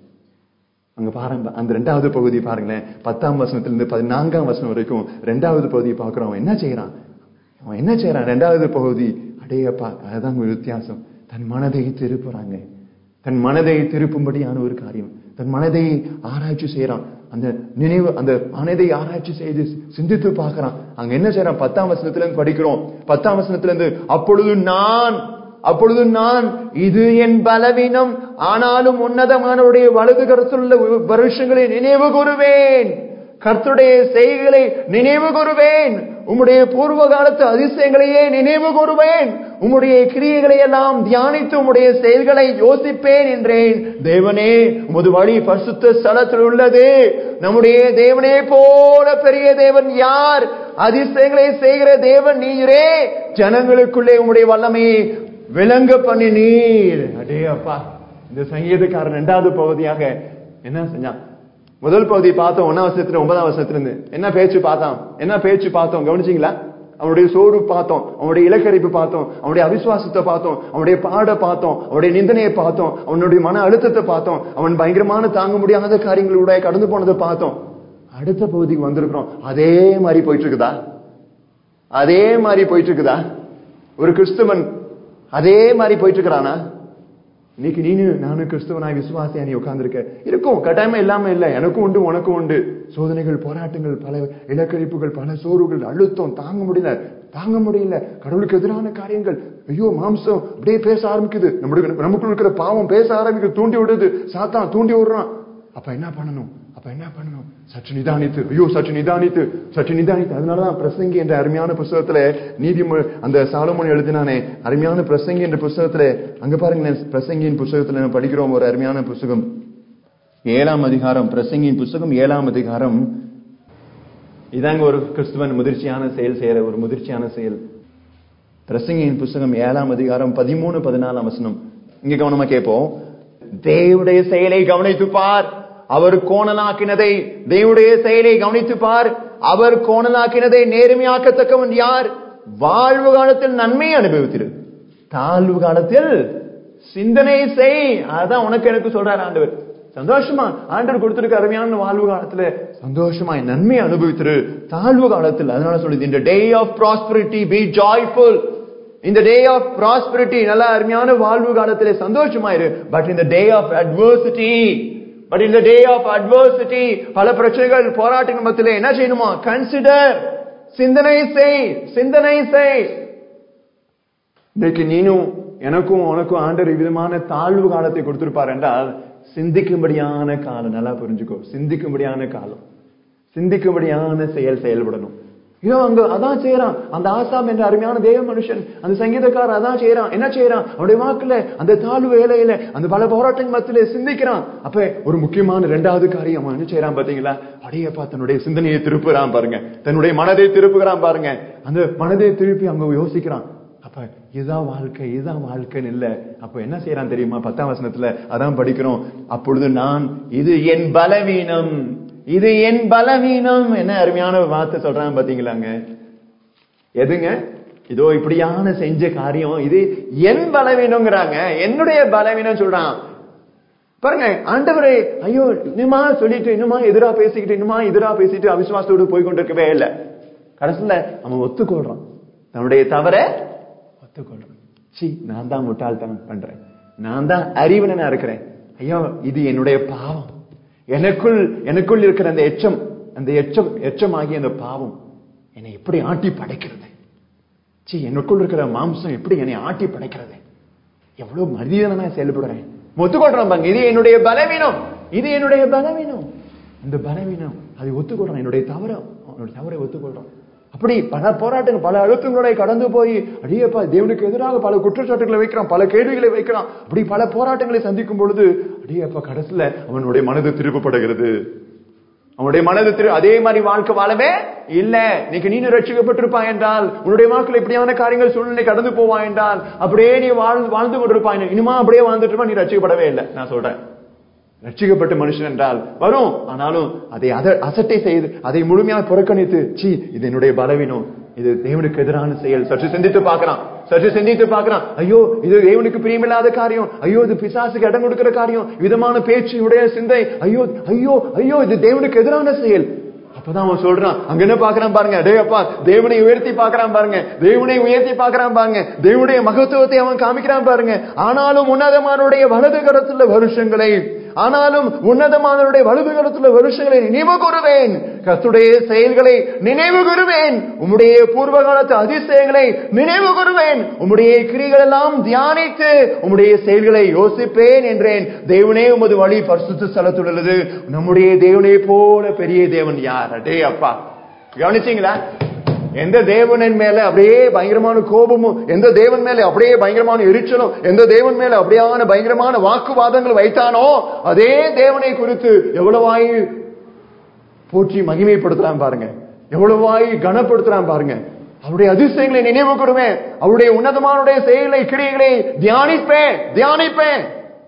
அங்க பாருங்க அந்த ரெண்டாவது பகுதி பாருங்களேன் பத்தாம் வசனத்திலிருந்து பதினான்காம் வசனம் வரைக்கும் ரெண்டாவது பகுதியை பார்க்கிறோம் அவன் என்ன செய்யறான் அவன் என்ன செய்யறான் ரெண்டாவது பகுதி அடையப்பா அதுதான் ஒரு வித்தியாசம் தன் மனதை திருப்புறாங்க தன் மனதை திருப்பும்படியான ஒரு காரியம் தன் மனதை ஆராய்ச்சி செய்யறான் அந்த நினைவு அந்த மனதை ஆராய்ச்சி செய்து சிந்தித்து பார்க்கறான் அங்க என்ன செய்யறான் பத்தாம் வசனத்துல இருந்து படிக்கிறோம் பத்தாம் வசனத்துல இருந்து அப்பொழுது நான் அப்பொழுது நான் இது என் பலவீனம் ஆனாலும் உன்னதமானவருடைய வலது கருத்துள்ள வருஷங்களை நினைவு கூறுவேன் கர்த்தருடைய செய்களை நினைவு கூறுவேன் உம்முடைய பூர்வ காலத்து அதிசயங்களையே நினைவு கூறுவேன் உம்முடைய கிரியைகளை எல்லாம் தியானித்து உம்முடைய செயல்களை யோசிப்பேன் என்றேன் தேவனே உமது வழி பரிசுத்த ஸ்தலத்தில் உள்ளது நம்முடைய தேவனே போல பெரிய தேவன் யார் அதிசயங்களை செய்கிற தேவன் நீரே ஜனங்களுக்குள்ளே உம்முடைய வல்லமையை விளங்க பண்ணி நீர் அடே அப்பா இந்த சங்கீதக்காரன் இரண்டாவது பகுதியாக என்ன செஞ்சான் முதல் பகுதி பார்த்தோம் ஒன்னாம் வருஷத்துல ஒன்பதாம் வருஷத்துல இருந்து என்ன பேச்சு பார்த்தோம் என்ன பேச்சு பார்த்தோம் கவனிச்சீங்களா அவனுடைய சோறு பார்த்தோம் அவனுடைய இலக்கரிப்பு பார்த்தோம் அவனுடைய அவிசுவாசத்தை பார்த்தோம் அவனுடைய பாட பார்த்தோம் அவனுடைய நிந்தனையை பார்த்தோம் அவனுடைய மன அழுத்தத்தை பார்த்தோம் அவன் பயங்கரமான தாங்க முடியாத காரியங்களோட கடந்து போனதை பார்த்தோம் அடுத்த பகுதிக்கு வந்திருக்கிறோம் அதே மாதிரி போயிட்டு இருக்குதா அதே மாதிரி போயிட்டு இருக்குதா ஒரு கிறிஸ்தவன் அதே மாதிரி போயிட்டு இருக்கிறானா இன்னைக்கு நீனு நானும் கிறிஸ்தவனாய் விசுவாசியா நீ உட்கார்ந்துருக்க இருக்கும் கட்டாயமா இல்லாம இல்ல எனக்கும் உண்டு உனக்கும் உண்டு சோதனைகள் போராட்டங்கள் பல இலக்கழிப்புகள் பல சோர்வுகள் அழுத்தம் தாங்க முடியல தாங்க முடியல கடவுளுக்கு எதிரான காரியங்கள் ஐயோ மாம்சம் அப்படியே பேச ஆரம்பிக்குது நம்மளுக்கு நமக்குள்ள இருக்கிற பாவம் பேச ஆரம்பிக்குது தூண்டி விடுது சாத்தான் தூண்டி விடுறான் அப்ப என்ன பண்ணணும் அப்ப என்ன பண்ணணும் சற்று நிதானித்து ஐயோ சற்று நிதானித்து சற்று நிதானித்து அதனாலதான் பிரசங்கி என்ற அருமையான புஸ்தகத்துல நீதி அந்த சாலமோன் எழுதினானே அருமையான பிரசங்கி என்ற புஸ்தகத்துல அங்க பாருங்க பிரசங்கியின் புஸ்தகத்துல நம்ம படிக்கிறோம் ஒரு அருமையான புஸ்தகம் ஏழாம் அதிகாரம் பிரசங்கியின் புஸ்தகம் ஏழாம் அதிகாரம் இதாங்க ஒரு கிறிஸ்துவன் முதிர்ச்சியான செயல் செய்யற ஒரு முதிர்ச்சியான செயல் பிரசங்கியின் புஸ்தகம் ஏழாம் அதிகாரம் பதிமூணு பதினாலாம் வசனம் இங்க கவனமா கேட்போம் தேவடைய செயலை கவனித்து பார் அவர் கோணலாக்கினதை தேவடைய செயலை கவனித்து பார் அவர் கோணலாக்கினதை நேர்மையாக்கத்தக்கவன் யார் வாழ்வு காலத்தில் நன்மை அனுபவித்திரு தாழ்வு காலத்தில் சிந்தனை செய் அதான் உனக்கு எனக்கு சொல்றாரு ஆண்டவர் சந்தோஷமா ஆண்டவர் கொடுத்திருக்க அருமையான வாழ்வு காலத்துல சந்தோஷமா நன்மை அனுபவித்திரு தாழ்வு காலத்தில் அதனால சொல்லுது இந்த day of prosperity be joyful இந்த டே ஆஃப் ப்ராஸ்பரிட்டி நல்ல அருமையான வாழ்வு காலத்திலே சந்தோஷமாயிரு பட் இந்த டே ஆஃப் அட்வர்சிட்டி பட் இந்த டே ஆஃப் அட்வர்சிட்டி பல பிரச்சனைகள் போராட்டங்கள் மத்தியில என்ன செய்யணுமா கன்சிடர் சிந்தனை செய் சிந்தனை செய் இன்னைக்கு நீனும் எனக்கும் உனக்கும் ஆண்டர் விதமான தாழ்வு காலத்தை கொடுத்திருப்பார் என்றால் சிந்திக்கும்படியான காலம் நல்லா புரிஞ்சுக்கோ சிந்திக்கும்படியான காலம் சிந்திக்கும்படியான செயல் செயல்படணும் ஐயோ அங்க அதான் செய்யறான் அந்த ஆசாம் என்ற அருமையான தேவ மனுஷன் அந்த சங்கீதக்காரர் அதான் செய்யறான் என்ன செய்யறான் அவனுடைய வாக்குல அந்த தாழ்வு வேலையில அந்த பல போராட்டங்கள் மத்தியில சிந்திக்கிறான் அப்ப ஒரு முக்கியமான ரெண்டாவது காரியம் அவன் என்ன செய்யறான் பாத்தீங்களா அடையப்பா தன்னுடைய சிந்தனையை திருப்புறான் பாருங்க தன்னுடைய மனதை திருப்புகிறான் பாருங்க அந்த மனதை திருப்பி அங்க யோசிக்கிறான் அப்ப இதுதான் வாழ்க்கை இதுதான் வாழ்க்கைன்னு இல்ல அப்ப என்ன செய்யறான் தெரியுமா பத்தாம் வசனத்துல அதான் படிக்கிறோம் அப்பொழுது நான் இது என் பலவீனம் இது என் பலவீனம் என்ன அருமையான வார்த்தை சொல்றான் பாத்தீங்களாங்க எதுங்க இதோ இப்படியான செஞ்ச காரியம் இது என் பலவீனங்கிறாங்க என்னுடைய பலவீனம் சொல்றான் பாருங்க ஆண்டவரே ஐயோ இன்னுமா சொல்லிட்டு இன்னுமா எதிரா பேசிக்கிட்டு இன்னுமா எதிரா பேசிட்டு அவிசுவாசத்தோடு போய் கொண்டிருக்கவே இல்லை கடைசியில அவன் ஒத்துக்கொள்றான் தன்னுடைய தவற ஒத்துக்கொள்றான் சி நான் தான் முட்டாள்தனம் பண்றேன் நான் தான் அறிவுனா இருக்கிறேன் ஐயோ இது என்னுடைய பாவம் எனக்குள் எனக்குள் இருக்கிற அந்த எச்சம் அந்த எச்சம் எச்சமாகிய அந்த பாவம் என்னை எப்படி ஆட்டி படைக்கிறது சி எனக்குள் இருக்கிற மாம்சம் எப்படி என்னை ஆட்டி படைக்கிறது எவ்வளவு மனிதனா செயல்படுறேன் ஒத்துக்கொள்றான் பாருங்க இது என்னுடைய பலவீனம் இது என்னுடைய பலவீனம் இந்த பலவீனம் அதை ஒத்துக்கொள்றான் என்னுடைய தவறு அவனுடைய தவறை ஒத்துக்கொள்றான் அப்படி பல போராட்டங்கள் பல அழுத்தங்களோட கடந்து போய் அடியப்பா தேவனுக்கு எதிராக பல குற்றச்சாட்டுகளை வைக்கிறான் பல கேள்விகளை வைக்கிறான் அப்படி பல போராட்டங்களை சந்திக்கும் பொழுது அடியப்பா கடைசியில அவனுடைய மனது திருப்பப்படுகிறது அவனுடைய மனது திரு அதே மாதிரி வாழ்க்கை வாழவே இல்ல நீக்கு நீ ரட்சிக்கப்பட்டிருப்பாய் என்றால் உன்னுடைய வாழ்க்கையில் இப்படியான காரியங்கள் சூழ்நிலை கடந்து போவாய் என்றால் அப்படியே நீ வாழ்ந்து வாழ்ந்து கொண்டிருப்பாய் இனிமா அப்படியே வாழ்ந்துட்டு இருப்பா, நீ ரட்சிக்கப்படவே இல்லை நான் சொல்றேன் ரட்சிக்கப்பட்ட மனுஷன் என்றால் வரும் ஆனாலும் அதை அத- அசட்டை செய்து அதை முழுமையாக புறக்கணித்து சீ இது என்னுடைய பலவீனம் இது தேவனுக்கு எதிரான செயல் சற்று சிந்தித்து பார்க்கறான் சற்று சிந்தித்து பார்க்கறான் ஐயோ இது தேவனுக்கு பிரியமில்லாத காரியம் ஐயோ இது பிசாசுக்கு இடம் கொடுக்கிற காரியம் விதமான பேச்சு உடைய சிந்தை ஐயோ ஐயோ ஐயோ இது தேவனுக்கு எதிரான செயல் அப்பதான் அவன் சொல்றான் அங்க என்ன பாக்குறான் பாருங்க டேய் அப்பா தேவனை உயர்த்தி பாக்குறான் பாருங்க தேவனை உயர்த்தி பாக்குறான் பாருங்க தேவனுடைய மகத்துவத்தை அவன் காமிக்கிறான் பாருங்க ஆனாலும் உன்னதமானுடைய வலது கரத்துல வருஷங்களை ஆனாலும் உன்னதமானவருடைய வலது கரத்துல வருஷங்களை நினைவு கூறுவேன் கத்துடைய செயல்களை நினைவு கூறுவேன் உம்முடைய பூர்வ காலத்து அதிசயங்களை நினைவு கூறுவேன் உம்முடைய கிரிகள் எல்லாம் தியானித்து உம்முடைய செயல்களை யோசிப்பேன் என்றேன் தேவனே உமது வழி பரிசுத்த ஸ்தலத்தில் உள்ளது நம்முடைய தேவனை போல பெரிய தேவன் யார் அடே அப்பா கவனிச்சீங்களா எந்த தேவனின் மேல அப்படியே பயங்கரமான கோபமும் எந்த தேவன் மேல அப்படியே பயங்கரமான எரிச்சலும் எந்த தேவன் மேல அப்படியான பயங்கரமான வாக்குவாதங்கள் வைத்தானோ அதே தேவனை குறித்து எவ்வளவாய் போற்றி மகிமைப்படுத்துறான் பாருங்க எவ்வளவாய் கனப்படுத்துறான் பாருங்க அவருடைய அதிசயங்களை நினைவு கூறுவேன் அவருடைய உன்னதமானுடைய செயலை கிரியைகளை தியானிப்பேன் தியானிப்பேன்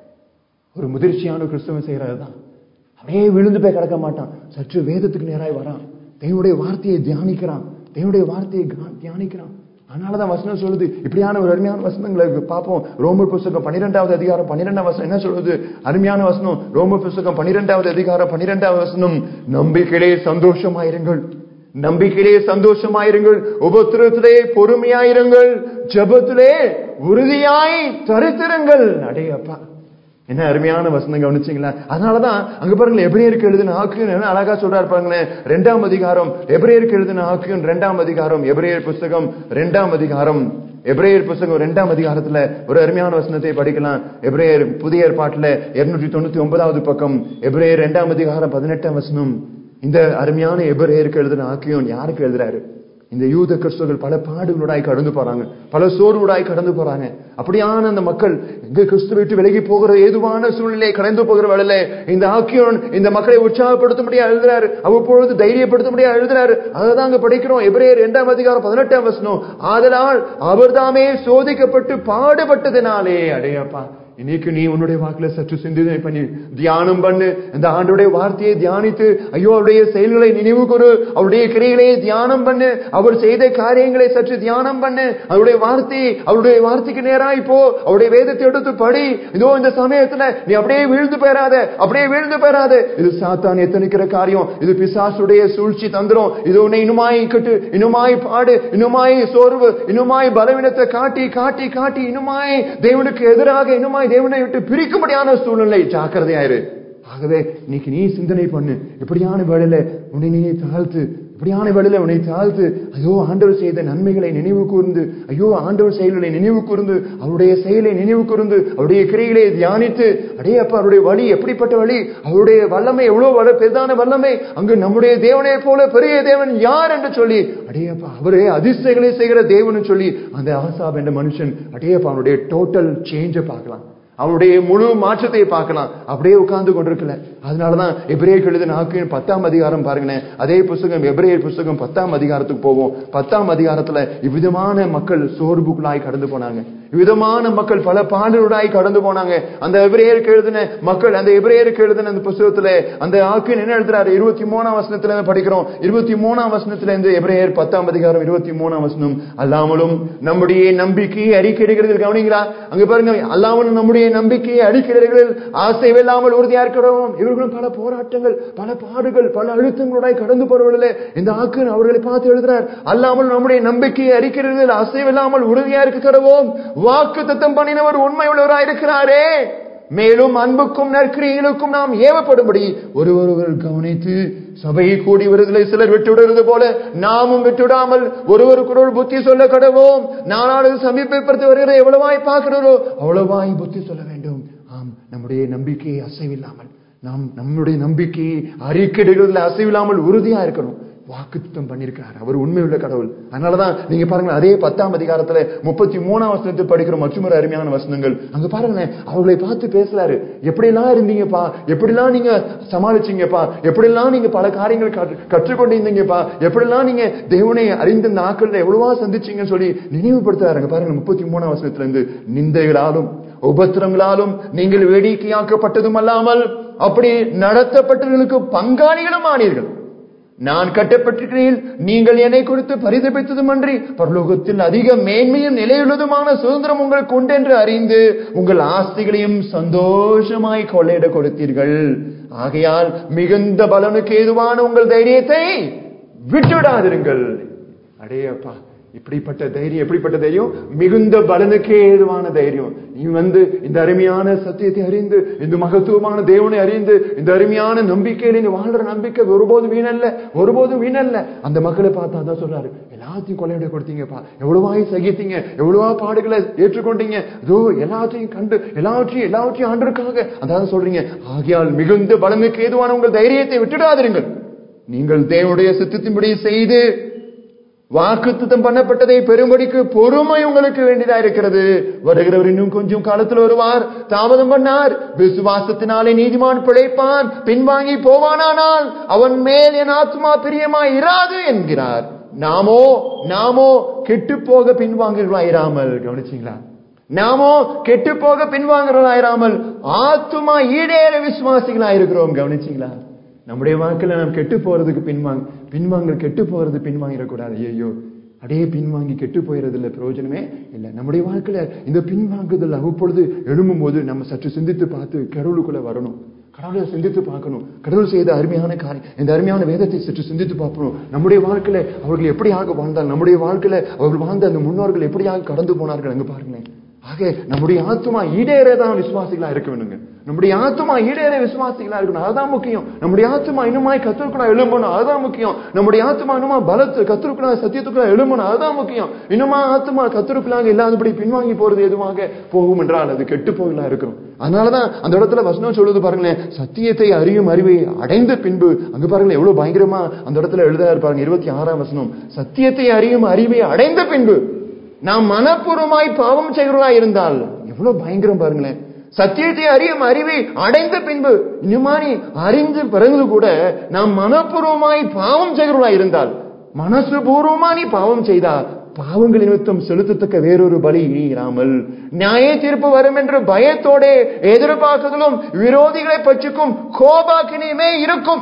ஒரு முதிர்ச்சியான கிறிஸ்தவன் செய்யறதுதான் அப்படியே விழுந்து போய் கிடக்க மாட்டான் சற்று வேதத்துக்கு நேராய் வரான் தேவனுடைய வார்த்தையை தியானிக்கிறான் தேவனுடைய வார்த்தையை கா- தியானிக்கிறான் அதனாலதான் வசனம் சொல்லுது இப்படியான ஒரு அருமையான வசனங்களை பார்ப்போம் ரோமர் புஸ்தகம் பன்னிரெண்டாவது அதிகாரம் பன்னிரெண்டாம் வசனம் என்ன சொல்லுது அருமையான வசனம் ரோமர் புஸ்தகம் பன்னிரெண்டாவது அதிகாரம் பன்னிரெண்டாவது வசனம் நம்பிக்கையிலே சந்தோஷமாயிருங்கள் நம்பிக்கையிலே சந்தோஷமாயிருங்கள் உபத்திரத்திலே பொறுமையாயிருங்கள் ஜெபத்திலே உறுதியாய் தரித்திருங்கள் அடையப்பா என்ன அருமையான வசனம் கவனிச்சீங்களா அதனாலதான் அங்க பாருங்களேன் எபிரேயருக்கு எழுதின ஆக்கு என்ன அழகா சொல்றாரு பாருங்களேன் ரெண்டாம் அதிகாரம் எபிரேயருக்கு எழுதின ஆக்கு ரெண்டாம் அதிகாரம் எபிரேயர் புஸ்தகம் ரெண்டாம் அதிகாரம் எபிரேயர் புஸ்தகம் ரெண்டாம் அதிகாரத்துல ஒரு அருமையான வசனத்தை படிக்கலாம் எபிரேயர் புதிய ஏற்பாட்டுல இருநூற்றி தொண்ணூத்தி ஒன்பதாவது பக்கம் எபிரேயர் ரெண்டாம் அதிகாரம் பதினெட்டாம் வசனம் இந்த அருமையான எபிரேயருக்கு எழுதின ஆக்கியோன் யாருக்கு எழுதுறாரு இந்த யூத கிறிஸ்துவர்கள் பல பாடுகளோடாய் கடந்து போறாங்க பல சோர்வுடாய் கடந்து போறாங்க அப்படியான அந்த மக்கள் எங்க கிறிஸ்து விட்டு விலகி போகிற ஏதுவான சூழ்நிலை கடந்து போகிற வேளையில இந்த ஆக்கியோன் இந்த மக்களை உற்சாகப்படுத்த முடியாது எழுதுறாரு அவ்வப்பொழுது தைரியப்படுத்த முடியாது எழுதுறாரு அதை அங்க படிக்கிறோம் எபிரேயர் இரண்டாம் அதிகாரம் பதினெட்டாம் வசனம் ஆதலால் அவர்தாமே சோதிக்கப்பட்டு பாடுபட்டதினாலே அடையப்பா இன்னைக்கு நீ உன்னுடைய வாக்குல சற்று சிந்தனை பண்ணி தியானம் பண்ணு இந்த ஆண்டுடைய வார்த்தையை தியானித்து ஐயோ அவருடைய செயல்களை நினைவு கூறு அவருடைய கிரைகளை தியானம் பண்ணு அவர் செய்த காரியங்களை சற்று தியானம் பண்ணு அவருடைய வார்த்தை அவருடைய வார்த்தைக்கு நேராய் போ அவருடைய வேதத்தை எடுத்து படி இதோ இந்த சமயத்துல நீ அப்படியே வீழ்ந்து போயிடாத அப்படியே வீழ்ந்து போயிடாத இது சாத்தான் எத்தனைக்கிற காரியம் இது பிசாசுடைய சூழ்ச்சி தந்திரம் இது உன்னை இனுமாய் கட்டு இனுமாய் பாடு இனுமாய் சோர்வு இனுமாய் பலவீனத்தை காட்டி காட்டி காட்டி இனுமாய் தேவனுக்கு எதிராக இனுமாய் தேவனை விட்டு பிரிக்கும்படியான சூழ்நிலை ஜாக்கிரதையாயிரு ஆகவே இன்னைக்கு நீ சிந்தனை பண்ணு இப்படியான வேளையில உன்னை நீ தாழ்த்து இப்படியான வேளையில உன்னை தாழ்த்து ஐயோ ஆண்டவர் செய்த நன்மைகளை நினைவு கூர்ந்து ஐயோ ஆண்டவர் செயல்களை நினைவு கூர்ந்து அவருடைய செயலை நினைவு கூர்ந்து அவருடைய கிரைகளை தியானித்து அடே அப்பா அவருடைய வழி எப்படிப்பட்ட வழி அவருடைய வல்லமை எவ்வளவு வல்ல பெரிதான வல்லமை அங்கு நம்முடைய தேவனை போல பெரிய தேவன் யார் என்று சொல்லி அடேயப்பா அவரே அதிசயங்களை செய்கிற தேவன் சொல்லி அந்த ஆசாப் என்ற மனுஷன் அடேயப்பா அவனுடைய டோட்டல் சேஞ்சை பார்க்கலாம் அவருடைய முழு மாற்றத்தை பார்க்கலாம் அப்படியே உட்கார்ந்து கொண்டிருக்கல அதனாலதான் எபிரேயர் எழுதின ஆக்கியின் பத்தாம் அதிகாரம் பாருங்களேன் அதே புஸ்தகம் எபிரேயர் புஸ்தகம் பத்தாம் அதிகாரத்துக்கு போவோம் பத்தாம் அதிகாரத்துல இவ்விதமான மக்கள் சோர்வுக்குள்ளாய் கடந்து போனாங்க இவ்விதமான மக்கள் பல பாடலுடாய் கடந்து போனாங்க அந்த எபிரேயருக்கு எழுதின மக்கள் அந்த எபிரேயருக்கு எழுதின அந்த புஸ்தகத்துல அந்த ஆக்கின் என்ன எழுதுறாரு இருபத்தி மூணாம் வசனத்துல இருந்து படிக்கிறோம் இருபத்தி மூணாம் வசனத்துல இருந்து எபிரேயர் பத்தாம் அதிகாரம் இருபத்தி மூணாம் வசனம் அல்லாமலும் நம்முடைய நம்பிக்கையை அறிக்கையிடுகிறது கவனிங்களா அங்க பாருங்க அல்லாமலும் நம்முடைய நம்பிக்கையை அறிக்கையிடுகிறது ஆசை இல்லாமல் உறுதியா இருக்கிறோம் இவர்களும் பல போராட்டங்கள் பல பாடுகள் பல அழுத்தங்களுடாய் கடந்து போறவர்களே இந்த ஆக்கு அவர்களை பார்த்து எழுதுறார் அல்லாமல் நம்முடைய நம்பிக்கையை அறிக்கிறது அசைவில்லாமல் உறுதியா இருக்க கடவோம் வாக்கு தத்தம் பண்ணினவர் உண்மை உள்ளவராயிருக்கிறாரே மேலும் அன்புக்கும் நற்கிரிகளுக்கும் நாம் ஏவப்படும்படி ஒருவர் ஒருவர் கவனித்து சபையை கூடி வருதலை சிலர் விட்டுவிடுவது போல நாமும் விட்டுவிடாமல் ஒருவருக்கொருவர் புத்தி சொல்ல கடவோம் நானானது சமீபப்படுத்தி வருகிற எவ்வளவாய் பார்க்கிறோரோ அவ்வளவாய் புத்தி சொல்ல வேண்டும் ஆம் நம் நம்முடைய நம்பிக்கையை அசைவில்லாமல் நாம் நம்முடைய நம்பிக்கையை அறிக்கையிடுகிறதுல அசைவில்லாமல் உறுதியா இருக்கணும் வாக்குத்தம் பண்ணியிருக்கிறார் அவர் உண்மை உள்ள கடவுள் அதனாலதான் நீங்க பாருங்க அதே பத்தாம் அதிகாரத்துல முப்பத்தி மூணாம் வசனத்தில் படிக்கிற மற்றொரு அருமையான வசனங்கள் அங்க பாருங்களேன் அவர்களை பார்த்து பேசுறாரு எப்படிலாம் இருந்தீங்கப்பா எப்படிலாம் நீங்க சமாளிச்சீங்கப்பா எப்படிலாம் நீங்க பல காரியங்கள் கற்று- கற்றுக்கொண்டிருந்தீங்கப்பா எப்படிலாம் நீங்க தேவனை அறிந்த நாட்கள்ல எவ்வளவா சந்திச்சீங்கன்னு சொல்லி நினைவுபடுத்துறாருங்க பாருங்க முப்பத்தி மூணாம் வசனத்துல இருந்து நிந்தைகளாலும் உபத்திரங்களாலும் நீங்கள் வேடிக்கையாக்கப்பட்டதும் அல்லாமல் அப்படி நடத்தப்பட்டவர்களுக்கு பங்காளிகளும் ஆனீர்கள் நான் கட்டப்பட்டிருக்கிறேன் நீங்கள் என்னை குறித்து பரிதபித்ததும் அன்றி பரலோகத்தில் அதிக மேன்மையும் நிலையுள்ளதுமான சுதந்திரம் உங்களுக்கு உண்டு என்று அறிந்து உங்கள் ஆஸ்திகளையும் சந்தோஷமாய் கொள்ளையிட கொடுத்தீர்கள் ஆகையால் மிகுந்த பலனுக்கு ஏதுவான உங்கள் தைரியத்தை விட்டுவிடாதிருங்கள் அடேயப்பா இப்படிப்பட்ட தைரியம் எப்படிப்பட்ட தைரியம் மிகுந்த பலனுக்கே ஏதுவான தைரியம் நீ வந்து இந்த அருமையான சத்தியத்தை அறிந்து இந்த மகத்துவமான தேவனை அறிந்து இந்த அருமையான நம்பிக்கையில நீ வாழ்ற நம்பிக்கை ஒருபோதும் வீணல்ல ஒருபோதும் வீணல்ல அந்த மக்களை பார்த்தா தான் சொல்றாரு எல்லாத்தையும் கொள்ளையிட கொடுத்தீங்கப்பா எவ்வளவாய் சகித்தீங்க எவ்வளவா பாடுகளை ஏற்றுக்கொண்டீங்க இதோ எல்லாத்தையும் கண்டு எல்லாவற்றையும் எல்லாவற்றையும் ஆண்டிருக்காங்க அதான் சொல்றீங்க ஆகையால் மிகுந்த பலனுக்கு ஏதுவான உங்கள் தைரியத்தை விட்டுடாதிருங்கள் நீங்கள் தேவனுடைய சித்தத்தின்படி செய்து வாக்குத்தத்தம் பண்ணப்பட்டதை பெரும்படிக்கு பொறுமை உங்களுக்கு வேண்டியதா இருக்கிறது வருகிறவர் இன்னும் கொஞ்சம் காலத்தில் வருவார் தாமதம் பண்ணார் விசுவாசத்தினாலே நீதிமான் பிழைப்பான் பின்வாங்கி போவானானால் அவன் மேல் என் ஆத்மா பிரியமாய் இராது என்கிறார் நாமோ நாமோ கெட்டு போக பின்வாங்குகிறவர்களாயிராமல் கவனிச்சீங்களா நாமோ கெட்டு போக பின்வாங்குறவர்களாயிராமல் ஆத்துமா ஈடேற விசுவாசிகளா இருக்கிறோம் கவனிச்சீங்களா நம்முடைய வாழ்க்கையில நாம் கெட்டு போறதுக்கு பின்வாங்க பின்வாங்க கெட்டு போறது பின்வாங்கிடக்கூடாது ஐயோ அப்படியே பின்வாங்கி கெட்டு போயிறது இல்ல பிரயோஜனமே இல்ல நம்முடைய வாழ்க்கையில இந்த பின்வாங்குதல் அவ்வப்பொழுது எழும்பும் போது நம்ம சற்று சிந்தித்து பார்த்து கடவுளுக்குள்ள வரணும் கடவுளை சிந்தித்து பார்க்கணும் கடவுள் செய்த அருமையான காரியம் இந்த அருமையான வேதத்தை சற்று சிந்தித்து பார்க்கணும் நம்முடைய வாழ்க்கையில அவர்கள் எப்படியாக வாழ்ந்தால் நம்முடைய வாழ்க்கையில அவர்கள் வாழ்ந்த அந்த முன்னோர்கள் எப்படியாக கடந்து போனார்கள் அங்க பாருங்களேன் ஆக நம்முடைய ஆத்மா ஈடேறதான் விசுவாசிகளா இருக்க வேணுங்க நம்முடைய ஆத்மா ஈடேற விசுவாசிகளா இருக்கணும் அதுதான் முக்கியம் நம்முடைய ஆத்மா இன்னுமாய் கத்திருக்குள்ள எழும்பணும் அதுதான் முக்கியம் நம்முடைய ஆத்மா இன்னுமா பலத்து கத்திருக்குள்ள சத்தியத்துக்குள்ள எழும்பணும் அதுதான் முக்கியம் இன்னுமா ஆத்மா கத்திருக்குள்ளாக இல்லாதபடி பின்வாங்கி போறது எதுவாக போகும் என்றால் அது கெட்டு போகலாம் இருக்கும் அதனாலதான் அந்த இடத்துல வசனம் சொல்லுது பாருங்களேன் சத்தியத்தை அறியும் அறிவை அடைந்த பின்பு அங்க பாருங்களேன் எவ்வளவு பயங்கரமா அந்த இடத்துல எழுதா பாருங்க இருபத்தி ஆறாம் வசனம் சத்தியத்தை அறியும் அறிவை அடைந்த பின்பு நாம் மனப்பூர்வமாய் பாவம் செய்கிறவர்களா இருந்தால் எவ்வளவு பயங்கரம் பாருங்களேன் சத்தியத்தை அறியும் அறிவை அடைந்த பின்பு இனிமானி அறிந்து பிறகு கூட நாம் மனப்பூர்வமாய் பாவம் செய்கிறவர்களா இருந்தால் மனசு பூர்வமா நீ பாவம் செய்தா பாவங்கள் நிமித்தம் செலுத்தத்தக்க வேறொரு பலி இனி இராமல் நியாய தீர்ப்பு வரும் என்று பயத்தோட எதிர்பார்க்கலும் விரோதிகளை பற்றிக்கும் கோபாக்கினியுமே இருக்கும்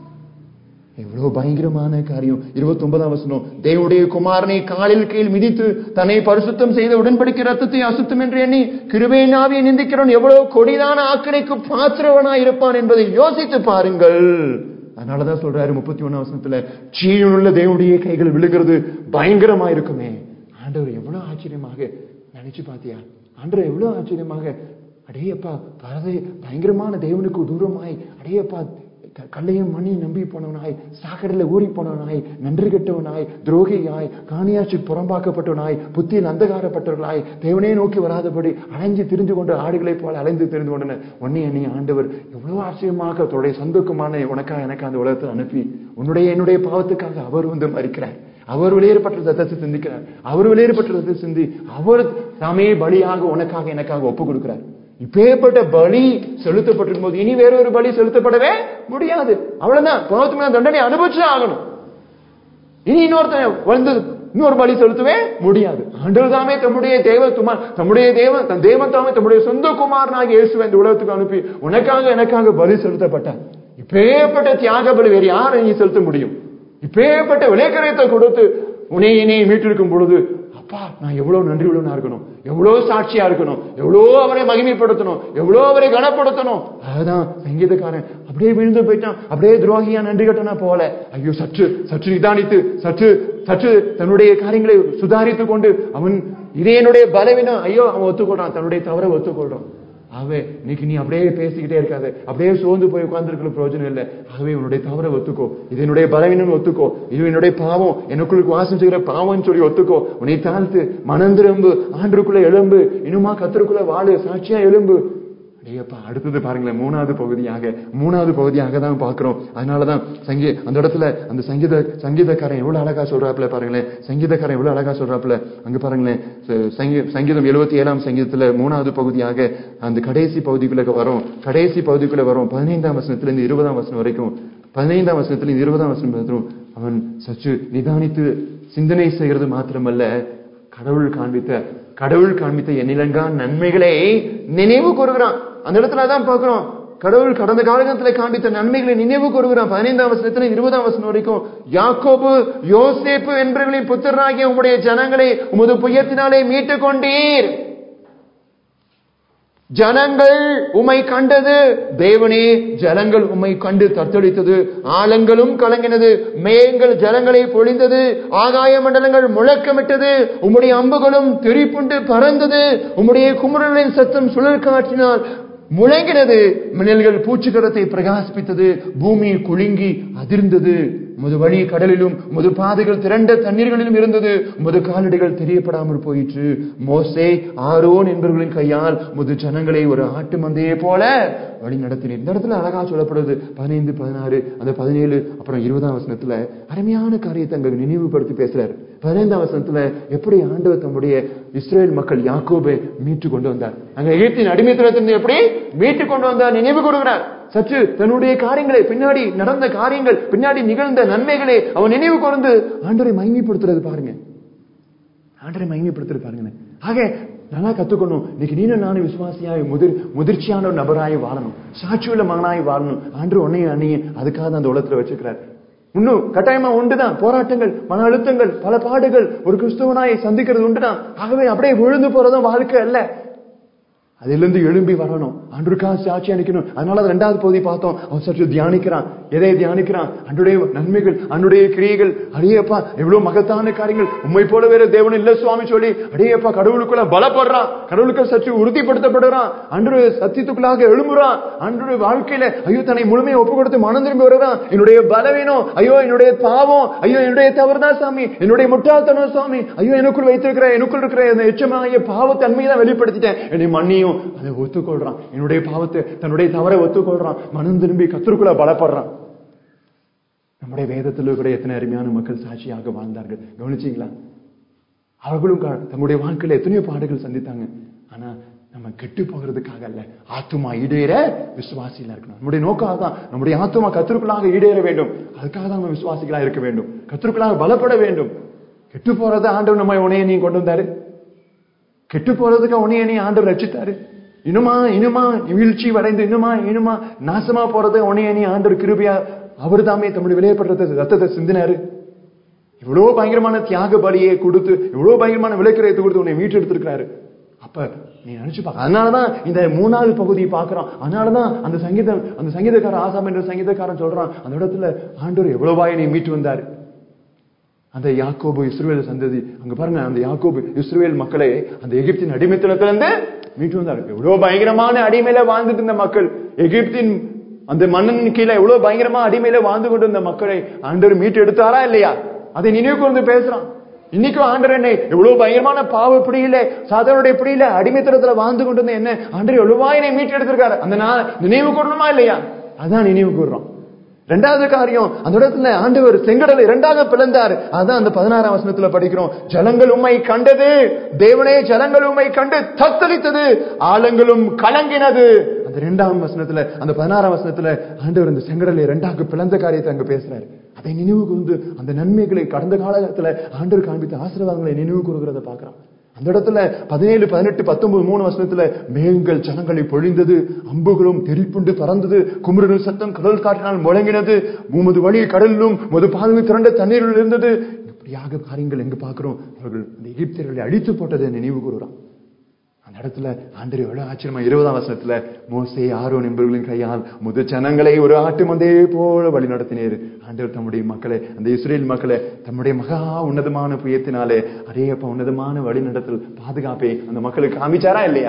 எவ்வளவு பயங்கரமான காரியம் இருபத்தி ஒன்பதாம் வசனம் தேவனுடைய குமாரனை காலில் கீழ் மிதித்து தன்னை பரிசுத்தம் செய்த உடன்படிக்கை ரத்தத்தை அசுத்தம் என்று எண்ணி கிருபையினாவியை நிந்திக்கிறவன் எவ்வளவு கொடிதான ஆக்கினைக்கு பாத்திரவனாய் இருப்பான் என்பதை யோசித்து பாருங்கள் அதனாலதான் சொல்றாரு முப்பத்தி ஒண்ணாம் வசனத்துல சீனுள்ள தேவனுடைய கைகள் விழுகிறது பயங்கரமா இருக்குமே ஆண்டவர் எவ்வளவு ஆச்சரியமாக நினைச்சு பாத்தியா ஆண்டவர் எவ்வளவு ஆச்சரியமாக அடேயப்பா பரதை பயங்கரமான தேவனுக்கு தூரமாய் அடேயப்பா க- கல்லையும் மணியும் நம்பி போனவனாய் சாக்கடையில ஊறி போனவனாய் நன்றி கெட்டவனாய் துரோகியாய் காணியாச்சு புறம்பாக்கப்பட்டவனாய் புத்தியில் அந்தகாரப்பட்டவர்களாய் தேவனே நோக்கி வராதபடி அலைஞ்சு திரிந்து கொண்டு ஆடுகளைப் போல அலைந்து திரிந்து கொண்டன உன்னை என்னை ஆண்டவர் எவ்வளவு ஆச்சரியமாக தன்னுடைய சொந்தக்குமான உனக்காக எனக்கு அந்த உலகத்தை அனுப்பி உன்னுடைய என்னுடைய பாவத்துக்காக அவர் வந்து மறிக்கிறார் அவர் வெளியேறப்பட்ட ரத்தத்தை சிந்திக்கிறார் அவர் வெளியேறப்பட்ட ரத்தத்தை சிந்தி அவர் தாமே பலியாக உனக்காக எனக்காக ஒப்பு கொடுக்கிறார் இப்பேற்பட்ட பலி செலுத்தப்பட்டிருக்கும் போது இனி வேற ஒரு பலி செலுத்தப்படவே முடியாது அவ்வளவுதான் பாவத்துக்கு மேல தண்டனை அனுபவிச்சு ஆகணும் இனி இன்னொருத்தன் வந்து இன்னொரு பலி செலுத்தவே முடியாது ஆண்டவர் தாமே தம்முடைய தேவ குமார் தம்முடைய தேவன் தன் தேவன் தாமே தம்முடைய சொந்த குமாரனாக இயேசுவை இந்த உலகத்துக்கு அனுப்பி உனக்காக எனக்காக பலி செலுத்தப்பட்டார் இப்பேற்பட்ட தியாக பலி வேறு யாரை நீ செலுத்த முடியும் இப்பேற்பட்ட விலைக்கரையத்தை கொடுத்து உன்னை என்னை மீட்டிருக்கும் பொழுது அப்பா நான் எவ்வளவு நன்றி உள்ளவனா இருக்கணும் எவ்வளவு சாட்சியா இருக்கணும் எவ்வளவு அவரை மகிமைப்படுத்தணும் எவ்வளவு அவரை கனப்படுத்தணும் அதுதான் சங்கீதக்காரன் அப்படியே விழுந்து போயிட்டான் அப்படியே துரோகியா நன்றி கட்டனா போல ஐயோ சற்று சற்று நிதானித்து சற்று சற்று தன்னுடைய காரியங்களை சுதாரித்துக் கொண்டு அவன் இதே என்னுடைய பலவீனம் ஐயோ அவன் ஒத்துக்கொள்றான் தன்னுடைய தவறை ஒத்துக்கொள்றான் ஆகவே இன்னைக்கு நீ அப்படியே பேசிக்கிட்டே இருக்காத அப்படியே சோர்ந்து போய் உட்கார்ந்துருக்கிற பிரயோஜனம் இல்லை ஆகவே உன்னுடைய தவறை ஒத்துக்கோ இது என்னுடைய பலவீனம் ஒத்துக்கோ இது என்னுடைய பாவம் எனக்குள்ளுக்கு வாசம் செய்கிற பாவம் சொல்லி ஒத்துக்கோ உன்னை தாழ்த்து மனம் திரும்பு ஆண்டுக்குள்ள எழும்பு இன்னுமா கத்தருக்குள்ள வாழு சாட்சியா எழும்பு ஐயப்பா அடுத்தது பாருங்களேன் மூணாவது பகுதியாக மூணாவது பகுதியாக தான் பார்க்கிறோம் அதனாலதான் சங்கீ அந்த இடத்துல அந்த சங்கீத சங்கீதக்காரன் எவ்வளவு அழகா சொல்றாப்புல பாருங்களேன் சங்கீதக்காரன் எவ்வளவு அழகா சொல்றாப்புல அங்க பாருங்களேன் ச- சங்கீ சங்கீதம் எழுபத்தி ஏழாம் சங்கீதத்துல மூணாவது பகுதியாக அந்த கடைசி பகுதிக்குள்ள வரும் கடைசி பகுதிக்குள்ள வரும் பதினைந்தாம் வசனத்துல இருந்து இருபதாம் வசனம் வரைக்கும் பதினைந்தாம் வசனத்துல இருந்து இருபதாம் வசனம் வரைக்கும் அவன் சற்று நிதானித்து சிந்தனை செய்கிறது மாத்திரமல்ல கடவுள் காண்பித்த கடவுள் காண்பித்த எண்ணிலங்கா நன்மைகளை நினைவு கூறுகிறான் அந்த இடத்துல தான் பார்க்கிறோம் கடவுள் கடந்த காலகட்டத்துல காண்பித்த நன்மைகளை நினைவு கூறுகிறான் பதினைந்தாம் வசனத்துல இருபதாம் வசனம் வரைக்கும் யாக்கோபு யோசேப்பு என்பவர்களின் புத்திரனாகிய உம்முடைய ஜனங்களை உமது புயத்தினாலே மீட்டுக் கொண்டீர் ஜனங்கள் உம்மை கண்டது தேவனே ஜலங்கள் உம்மை கண்டு தத்தளித்தது ஆழங்களும் கலங்கினது மேகங்கள் ஜலங்களை பொழிந்தது ஆகாய மண்டலங்கள் முழக்கமிட்டது உம்முடைய அம்புகளும் திரிப்புண்டு பறந்தது உம்முடைய குமுறலின் சத்தம் சுழல் காற்றினால் முழங்கினது மின்னல்கள் பூச்சிக்கரத்தை பிரகாசிப்பித்தது பூமி குலுங்கி அதிர்ந்தது முது வழி கடலிலும் முது பாதைகள் திரண்ட தண்ணீர்களிலும் இருந்தது முது காலடிகள் தெரியப்படாமல் போயிற்று மோசே ஆரோன் என்பவர்களின் கையால் முது ஜனங்களை ஒரு ஆட்டு மந்தையை போல வழி நடத்தினேன் இந்த இடத்துல அழகா சொல்லப்படுது பதினைந்து பதினாறு அந்த பதினேழு அப்புறம் இருபதாம் வசனத்துல அருமையான காரியத்தை அங்க நினைவுபடுத்தி பேசுறாரு பதினைந்தாம் வசனத்துல எப்படி ஆண்டவர் தம்முடைய இஸ்ரேல் மக்கள் யாக்கோபை மீட்டு கொண்டு வந்தார் அங்க எகிப்தின் அடிமைத்தனத்திலிருந்து எப்படி மீட்டு கொண்டு வந்தார் நினைவு கூறுகிறார் சற்று தன்னுடைய காரியங்களை பின்னாடி நடந்த காரியங்கள் பின்னாடி நிகழ்ந்த நன்மைகளை அவன் நினைவு கூர்ந்து ஆண்டரை மகிமைப்படுத்துறது பாருங்க ஆண்டரை மகிமைப்படுத்துறது பாருங்க ஆக நல்லா கத்துக்கணும் இன்னைக்கு நீனும் நானும் விசுவாசியாய் முதிர் முதிர்ச்சியான ஒரு நபராய் வாழணும் சாட்சியுள்ள மகனாய் வாழணும் ஆண்டு உன்னையும் அண்ணியும் அதுக்காக தான் அந்த உலகத்துல வச்சிருக்கிறார் இன்னும் கட்டாயமா உண்டுதான் போராட்டங்கள் மன அழுத்தங்கள் பல பாடுகள் ஒரு கிறிஸ்துவனாய் சந்திக்கிறது உண்டுதான் ஆகவே அப்படியே விழுந்து போறதும் வாழ்க்கை அல்ல அதிலிருந்து எழும்பி வரணும் அன்றுக்காக சாட்சி அணிக்கணும் அதனால அது ரெண்டாவது பகுதி பார்த்தோம் அவன் சற்று தியானிக்கிறான் எதை தியானிக்கிறான் அன்றுடைய நன்மைகள் அன்றுடைய கிரியைகள் அடியப்பா எவ்வளவு மகத்தான காரியங்கள் உண்மை போல வேற தேவன் இல்ல சுவாமி சொல்லி அடியப்பா கடவுளுக்குள்ள பலப்படுறான் கடவுளுக்கு சற்று உறுதிப்படுத்தப்படுறான் அன்று சத்தியத்துக்குள்ளாக எழும்புறான் அன்று வாழ்க்கையில ஐயோ தன்னை முழுமையை ஒப்பு கொடுத்து மனம் திரும்பி வருகிறான் என்னுடைய பலவீனம் ஐயோ என்னுடைய பாவம் ஐயோ என்னுடைய தவறுதான் சாமி என்னுடைய முட்டாள்தனம் சாமி ஐயோ எனக்குள் வைத்திருக்கிற எனக்குள் இருக்கிற இந்த எச்சமாகிய பாவத்தன்மையை தான் வெளிப்படுத்திட்டேன் என்னை மன்னியும் அதை ஒத்துக்கொள்றான் என்னுடைய பாவத்தை தன்னுடைய தவறை ஒத்துக்கொள்றான் மனம் திரும்பி கத்திற்குள்ள பலப்படுறான் நம்முடைய வேதத்தில் கூட எத்தனை அருமையான மக்கள் சாட்சியாக வாழ்ந்தார்கள் கவனிச்சீங்களா அவர்களும் க- தங்களுடைய வாழ்க்கையில எத்தனையோ பாடுகள் சந்தித்தாங்க ஆனா நம்ம கெட்டு போகிறதுக்காக அல்ல ஆத்துமா ஈடேற விசுவாசிகளா இருக்கணும் நம்முடைய நோக்கம் அதான் நம்முடைய ஆத்துமா கத்திற்குள்ளாக ஈடேற வேண்டும் அதுக்காக தான் நம்ம விசுவாசிகளா இருக்க வேண்டும் கத்திற்குள்ளாக பலப்பட வேண்டும் கெட்டு போறதை ஆண்டவர் நம்ம உனைய நீ கொண்டு வந்தாரு கெட்டு போறதுக்கு உன்னைய நீ ஆண்டவர் ரட்சித்தாரு இனுமா இனுமா வீழ்ச்சி வரைந்து இன்னுமா இனுமா நாசமா போறது உன்னைய நீ ஆண்டவர் கிருபியா அவர் தாமே தம்முடைய விளையப்படுறத ரத்தத்தை சிந்தினாரு இவ்வளவு பயங்கரமான தியாக பலியை கொடுத்து இவ்வளவு பயங்கரமான விளைக்கிரயத்தை கொடுத்து உன்னை மீட்டு எடுத்திருக்கிறாரு அப்ப நீ நினைச்சு பாக்க அதனாலதான் இந்த மூணாவது பகுதியை பாக்குறோம் அதனாலதான் அந்த சங்கீதம் அந்த சங்கீதக்காரன் ஆசாம் என்ற சங்கீதக்காரன் சொல்றான் அந்த இடத்துல ஆண்டவர் எவ்வளவாய் நீ மீட்டு வந்தாரு அந்த யாக்கோபு இஸ்ரேல் சந்ததி அங்க பாருங்க அந்த யாக்கோபு இஸ்ரேல் மக்களை அந்த எகிப்தின் அடிமைத்தனத்திலிருந்து மீட்டு வந்தார் எவ்வளவு பயங்கரமான அடிமையில வாழ்ந்துட்டு இருந்த மக்கள் எகிப்தின் அந்த மன்னன் கீழே எவ்வளவு பயங்கரமா அடிமையில வாழ்ந்து கொண்டு இருந்த மக்களை ஆண்டவர் மீட்டு எடுத்தாரா இல்லையா அதை நினைவு கூர்ந்து பேசுறான் இன்னைக்கும் ஆண்டர் என்னை எவ்வளவு பயங்கரமான பாவ பிடியில சாதாரண பிடியில அடிமைத்தனத்துல வாழ்ந்து கொண்டு இருந்த என்ன ஆண்டர் எவ்வளவா என்னை மீட்டு எடுத்திருக்காரு அந்த நாள் நினைவு கூறணுமா இல்லையா அதான் நினைவு கூறுறோம் ரெண்டாவது காரியம் அந்த இடத்துல ஆண்டவர் செங்கடலை இரண்டாக பிளந்தார் அதான் அந்த பதினாறாம் வசனத்துல படிக்கிறோம் ஜலங்கள் உம்மை கண்டது தேவனே ஜலங்கள் உம்மை கண்டு தத்தளித்தது ஆழங்களும் கலங்கினது அந்த இரண்டாம் வசனத்துல அந்த பதினாறாம் வசனத்துல ஆண்டவர் அந்த செங்கடலை இரண்டாக பிளந்த காரியத்தை அங்க பேசுறாரு அதை நினைவு கூர்ந்து அந்த நன்மைகளை கடந்த காலத்துல ஆண்டவர் காண்பித்த ஆசீர்வாதங்களை நினைவு கூறுகிறத பாக்குறான் அந்த இடத்துல பதினேழு பதினெட்டு பத்தொன்பது மூணு வருஷத்துல மேகங்கள் ஜனங்களை பொழிந்தது அம்புகளும் தெரிப்புண்டு பறந்தது குமுறல் சத்தம் கடல் காற்றினால் முழங்கினது உமது வழி கடலிலும் முது பாதுகை திரண்ட தண்ணீரில் இருந்தது இப்படியாக காரியங்கள் எங்க பார்க்கிறோம் அவர்கள் இந்த எகிப்தியர்களை அழித்து போட்டதை நினைவு கூறுறான் அந்த இடத்துல ஆண்டர் எவ்வளவு ஆச்சரியமா இருபதாம் வருஷத்துல மோசே ஆரோன் என்பவர்களின் கையால் முது ஜனங்களை ஒரு ஆட்டு மந்தையை போல வழி நடத்தினேர் ஆண்டவர் தம்முடைய மக்களை அந்த இஸ்ரேல் மக்களை தம்முடைய மகா உன்னதமான புயத்தினாலே அடையப்ப உன்னதமான வழி நடத்தல் பாதுகாப்பை அந்த மக்களுக்கு காமிச்சாரா இல்லையா